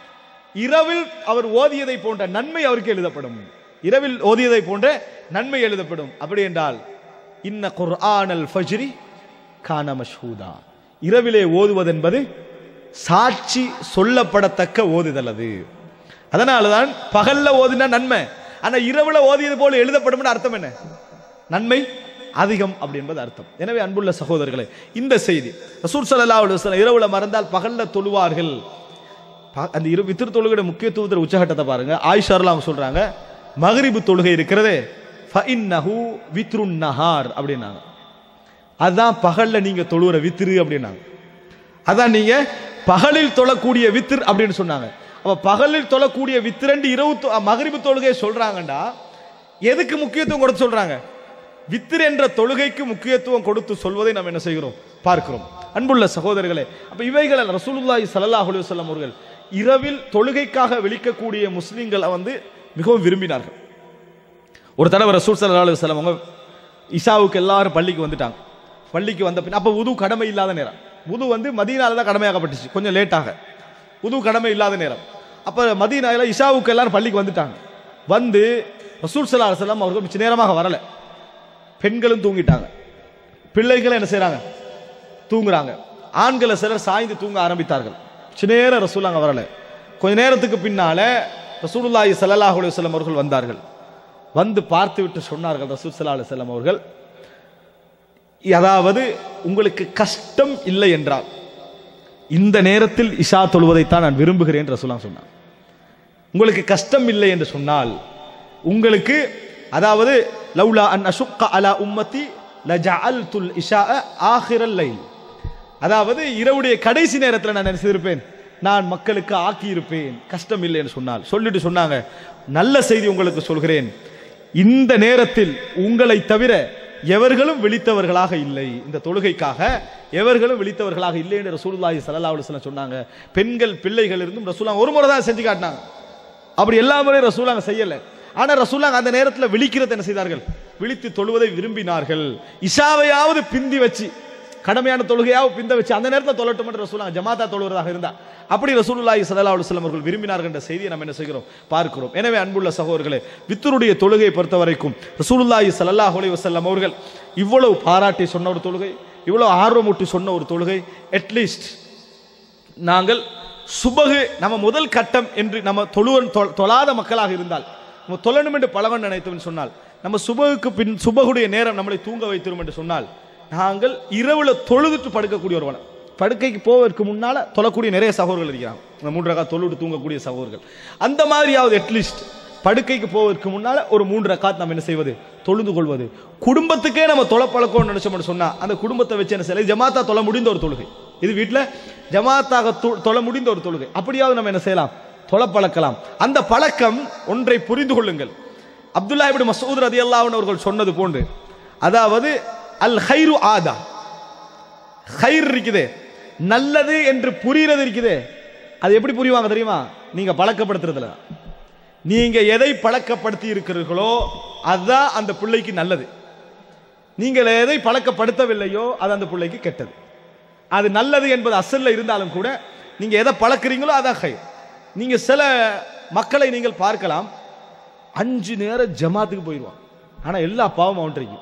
இரவில் அவர் ஓதியதை போன்ற நன்மை அவருக்கு எழுதப்படும் இரவில் ஓதியதை போன்ற நன்மை எழுதப்படும் அப்படி என்றால் இன்ன குர்ஆனல் ஃபஜ்ரி கான மஷ்ஹூதா இரவிலே ஓதுவதென்பது சாட்சி சொல்லப்படத்தக்க ஓதுதல் அது அதனால தான் பகல்ல ஓதினா நன்மை ஆனா இரவுல ஓதியது போல எழுதப்படும்னு அர்த்தம் என்ன நன்மை அதிகம் அப்படி என்பது அர்த்தம் எனவே அன்புள்ள சகோதரர்களே இந்த செய்தி ரசூல் ஸல்லல்லாஹு அலைஹி வஸல்லம் இரவுல மறந்தால் பகல்ல தொழுவார்கள் ப- அந்த இரு வித்திரு தொழுகையோட முக்கியத்துவத்தில் உச்சகட்டத்தை பாருங்க ஆயிஷாரில் அவங்க சொல்றாங்க மகரிபு தொழுகை இருக்கிறதே ஃபஇன்னஹு வித்ருன் நஹார் அப்படின்னாங்க அதுதான் பகல்ல நீங்க தொழுகிற வித்திரு அப்படின்னாங்க அதான் நீங்க பகலில் தொழக்கூடிய வித்திர் அப்படின்னு சொன்னாங்க அப்ப பகலில் தொழக்கூடிய வித்திரண்டு இரவு தொ- மகரிபு தொழுகை சொல்றாங்கடா எதுக்கு முக்கியத்துவம் கொடுத்து சொல்றாங்க வித்திர் என்ற தொழுகைக்கு முக்கியத்துவம் கொடுத்து சொல்வதை நாம் என்ன செய்கிறோம் பார்க்கிறோம் அன்புள்ள சகோதரர்களே அப்ப இவைகளை ரசூலுல்லாஹி ஸல்லல்லாஹு அலைஹி வஸல்லம் அவர்கள் இரவில் தொழுகைக்காக விழிக்கக்கூடிய முஸ்லிம்களை வந்து மிகவும் விரும்பினார்கள் ஒரு தடவை ரசூல் ஸல்லல்லாஹு அலைஹி வஸல்லம் அவங்க இஷாவுக்கு எல்லாரும் பள்ளிக்கு வந்துட்டாங்க பள்ளிக்கு வந்த பின் அப்போ உது கடமை இல்லாத நேரம் உது வந்து மதீனால தான் கடமையாக்கப்பட்டுச்சு கொஞ்சம் லேட்டாக உது கடமை இல்லாத நேரம் அப்போ மதீனால இஷாவுக்கு எல்லாரும் பள்ளிக்கு வந்துட்டாங்க வந்து ரசூல் ஸல்லல்லாஹு அலைஹி வஸல்லம் அவர்கள் மிச்ச நேரமாக வரல பெண்களும் தூங்கிட்டாங்க பிள்ளைகளும் என்ன செய்றாங்க தூங்குறாங்க ஆண்களை சிலர் சாய்ந்து தூங்க ஆரம்பித்தார்கள் சில நேரம் ரசூல் அங்கே வரல கொஞ்ச நேரத்துக்கு பின்னால ரசூலுல்லாஹி ஸல்லல்லாஹு அலைஹி வஸல்லம் அவர்கள் வந்தார்கள் வந்து பார்த்து விட்டு சொன்னார்கள் ரசூல் ஸல்லல்லாஹு அலைஹி வஸல்லம் அவர்கள் அதாவது உங்களுக்கு கஷ்டம் இல்லை என்றால் இந்த நேரத்தில் இஷா தொழுவதைத்தான் நான் விரும்புகிறேன் என்று ரசூலாம் சொன்னார் உங்களுக்கு கஷ்டம் இல்லை என்று சொன்னால் உங்களுக்கு அதாவது லவ்லா அன் அஷுக்க அலா உம்மத்தி லஜஅல்துல் இஷா ஆஹிரல் லைல் அதாவது இரவுடைய கடைசி நேரத்தில் நான் என்ன செய்திருப்பேன் நான் மக்களுக்கு ஆக்கி இருப்பேன் கஷ்டம் இல்லை என்று சொன்னால் சொல்லிட்டு சொன்னாங்க நல்ல செய்தி உங்களுக்கு சொல்கிறேன் இந்த நேரத்தில் உங்களை தவிர எவர்களும் விழித்தவர்களாக இல்லை இந்த தொழுகைக்காக எவர்களும் விழித்தவர்களாக இல்லை என்று ரசூலுல்லாஹி ஸல்லல்லாஹு அலைஹி வஸல்லம் சொன்னாங்க பெண்கள் பிள்ளைகள் இருந்தும் ரசூலுல்லாஹ் ஒரு முறை தான் செஞ்சு காட்டினாங்க அப்படி எல்லா முறையும் ரசூலாங்க செய்யல ஆனா ரசூலாங்க அந்த நேரத்தில் விழிக்கிறது என்ன செய்தார்கள் விழித்து தொழுவதை விரும்பினார்கள் இஷாவையாவது பிந்தி வச்சு கடமையான தொழுகையாவது பிந்த வச்சு அந்த நேரத்தில் தொழட்டும் என்று ரசூலாங்க ஜமாத்தா தொழுவதாக இருந்தா அப்படி ரசூலுல்லாஹி ஸல்லல்லாஹு அலைஹி வஸல்லம் அவர்கள் விரும்பினார்கள் என்ற செய்தியை நம்ம என்ன செய்கிறோம் பார்க்கிறோம் எனவே அன்புள்ள சகோதரர்களே வித்தருடைய தொழுகையை பொறுத்த வரைக்கும் ரசூலுல்லாஹி ஸல்லல்லாஹு அலைஹி வஸல்லம் அவர்கள் இவ்வளவு பாராட்டி சொன்ன ஒரு தொழுகை இவ்வளவு ஆர்வமூட்டி சொன்ன ஒரு தொழுகை அட்லீஸ்ட் நாங்கள் சுபகு நம்ம முதல் கட்டம் என்று நம்ம தொழுவன் தொ- தொழாத மக்களாக இருந்தால் நம்ம தொழணும் என்று பலவன் நினைத்தோம் சொன்னால் நம்ம சுபகுக்கு பின் சுபகுடைய நேரம் நம்மளை தூங்க வைத்திரும் என்று சொன்னால் நாங்கள் இரவுல தொழுதுட்டு படுக்கக்கூடிய ஒரு வனம் படுக்கைக்கு போவதற்கு முன்னால தொழக்கூடிய நிறைய சகோதரர்கள் இருக்கிறாங்க இந்த மூன்று ரகா தொழுட்டு தூங்கக்கூடிய சகோதரர்கள் அந்த மாதிரியாவது அட்லீஸ்ட் படுக்கைக்கு போவதற்கு முன்னால ஒரு மூன்று ரக்காத் நம்ம என்ன செய்வது தொழுது கொள்வது குடும்பத்துக்கே நம்ம தொலை பழக்கம்னு நினைச்சோம்னு சொன்னா அந்த குடும்பத்தை வச்சு என்ன செய்யலாம் இது ஜமாத்தா தொலை முடிந்த ஒரு தொழுகை இது வீட்டில் ஜமாத்தாக தொ- தொலை முடிந்த ஒரு தொழுகை அப்படியாவது நம்ம என்ன செய்யலாம் தொலை பழக்கலாம் அந்த பழக்கம் ஒன்றை புரிந்து கொள்ளுங்கள் அப்துல்லா இப்னு மசூத் ரதியல்லாஹு அவர்கள் சொன்னது போன்று அதாவது அல் ஹைரு ஆதா ஹைர் இருக்குதே நல்லது என்று புரிகிறது இருக்குதே அது எப்படி புரிவாங்க தெரியுமா நீங்க பழக்கப்படுத்துறதுல நீங்க எதை பழக்கப்படுத்தி இருக்கிறீர்களோ அதுதான் அந்த பிள்ளைக்கு நல்லது நீங்கள் எதை பழக்கப்படுத்தவில்லையோ அது அந்த பிள்ளைக்கு கெட்டது அது நல்லது என்பது அசல்ல இருந்தாலும் கூட நீங்க எதை பழக்கிறீங்களோ அதான் ஹைர் நீங்க சில மக்களை நீங்கள் பார்க்கலாம் அஞ்சு நேரம் ஜமாத்துக்கு போயிடுவான் ஆனா எல்லா பாவம் அவன் இருக்கும்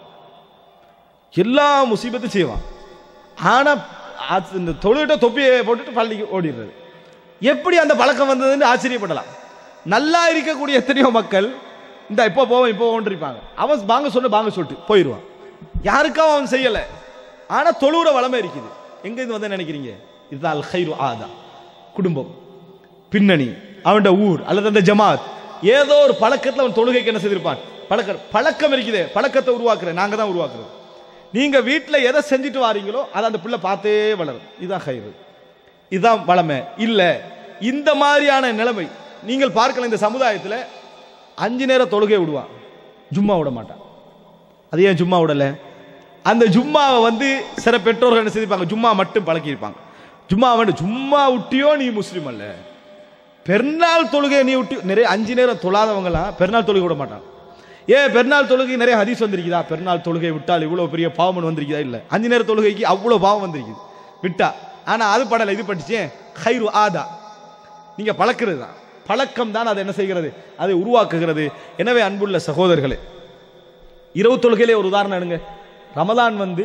எல்லா முசீபத்தும் செய்வான் ஆனா அது இந்த தொழுகிட்ட தொப்பியை போட்டுட்டு பள்ளிக்கு ஓடிடுறது எப்படி அந்த பழக்கம் வந்ததுன்னு ஆச்சரியப்படலாம் நல்லா இருக்கக்கூடிய எத்தனையோ மக்கள் இந்த இப்போ போவோம் இப்போ இருப்பாங்க அவன் பாங்க சொன்ன பாங்க சொல்லிட்டு போயிடுவான் யாருக்கும் அவன் செய்யல ஆனா தொழுகிற வளமை இருக்குது எங்க இருந்து வந்து நினைக்கிறீங்க இதுதான் அல் ஹைரு ஆதா குடும்பம் பின்னணி அவன்ட ஊர் அல்லது அந்த ஜமாத் ஏதோ ஒரு பழக்கத்துல அவன் தொழுகைக்கு என்ன செய்திருப்பான் பழக்கம் பழக்கம் இருக்குதே பழக்கத்தை உருவாக்குறேன் நாங்க தான் உருவாக்குறோம் நீங்க வீட்டில் எதை செஞ்சுட்டு வாரீங்களோ அதை அந்த பிள்ளை பார்த்தே வளரும் இதுதான் கயிறு இதுதான் வளமை இல்ல இந்த மாதிரியான நிலைமை நீங்கள் பார்க்கலாம் இந்த சமுதாயத்தில் அஞ்சு நேரம் தொழுகை விடுவான் ஜும்மா விட மாட்டான் அது ஏன் ஜும்மா விடல அந்த ஜும்மாவை வந்து சில பெற்றோர்கள் என்ன செய்திருப்பாங்க ஜும்மா மட்டும் பழக்கியிருப்பாங்க ஜும்மா வந்து ஜும்மா விட்டியோ நீ முஸ்லீம் அல்ல பெருநாள் தொழுகை நீ விட்டு நிறைய அஞ்சு நேரம் தொழாதவங்கலாம் பெருநாள் தொழுகை விட மாட்டாங்க ஏன் பெருநாள் தொழுகை நிறைய ஹதீஸ் வந்திருக்குதா பெருநாள் தொழுகை விட்டால் இவ்வளோ பெரிய பாவம் வந்திருக்குதா இல்லை அஞ்சு நேர தொழுகைக்கு அவ்வளோ பாவம் வந்திருக்குது விட்டா ஆனால் அது படலை இது படிச்சேன் ஹைரு ஆதா நீங்க பழக்கிறது தான் பழக்கம் தான் அதை என்ன செய்கிறது அதை உருவாக்குகிறது எனவே அன்புள்ள சகோதரர்களே இரவு தொழுகையிலே ஒரு உதாரணம் எடுங்க ரமலான் வந்து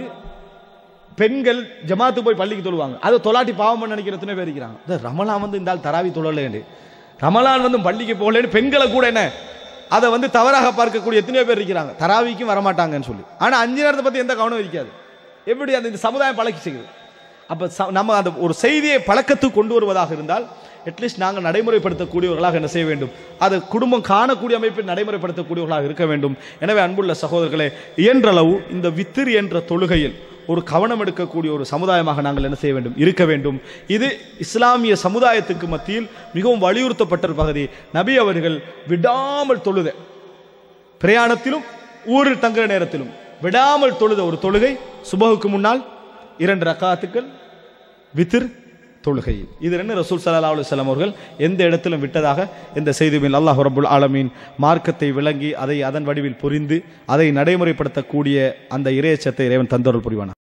பெண்கள் ஜமாத்து போய் பள்ளிக்கு தொழுவாங்க அதை தொலாட்டி பாவம் பண்ண நினைக்கிற எத்தனை பேர் இருக்கிறாங்க இந்த ரமலான் வந்து இந்த ஆள் தராவி தொழலேன்னு ரமலான் வந்து பள்ளிக்கு போகலன்னு பெண்களை கூட என்ன அதை வந்து தவறாக பார்க்கக்கூடிய எத்தனையோ பேர் இருக்கிறாங்க தராவிக்கும் வரமாட்டாங்கன்னு சொல்லி ஆனா அஞ்சு நேரத்தை பத்தி எந்த கவனம் இருக்காது எப்படி அந்த இந்த சமுதாயம் பழக்கி செய்யுது அப்ப ச- நம்ம அந்த ஒரு செய்தியை பழக்கத்துக்கு கொண்டு வருவதாக இருந்தால் அட்லீஸ்ட் நாங்கள் நடைமுறைப்படுத்தக்கூடியவர்களாக என்ன செய்ய வேண்டும் அது குடும்பம் காணக்கூடிய அமைப்பில் நடைமுறைப்படுத்தக்கூடியவர்களாக இருக்க வேண்டும் எனவே அன்புள்ள சகோதரர்களே இயன்றளவு இந்த வித்திர் என்ற தொழுகையில் ஒரு கவனம் எடுக்கக்கூடிய ஒரு சமுதாயமாக நாங்கள் என்ன செய்ய வேண்டும் இருக்க வேண்டும் இது இஸ்லாமிய சமுதாயத்துக்கு மத்தியில் மிகவும் வலியுறுத்தப்பட்ட ஒரு பகுதி நபி அவர்கள் விடாமல் தொழுத பிரயாணத்திலும் ஊரில் தங்குற நேரத்திலும் விடாமல் தொழுத ஒரு தொழுகை சுபகுக்கு முன்னால் இரண்டு ரக்காத்துக்கள் வித்திர் தொழுகை இது ரெண்டு ரசூல் ஸல்லல்லாஹு அலைஹி வஸல்லம் அவர்கள் எந்த இடத்திலும் விட்டதாக எந்த செய்தியும் அல்லாஹ் ரப்புல் ஆலமீன் மார்க்கத்தை விளங்கி அதை அதன் வடிவில் புரிந்து அதை நடைமுறைப்படுத்தக்கூடிய அந்த இறையச்சத்தை இறைவன் தந்தொருள் புரிவானா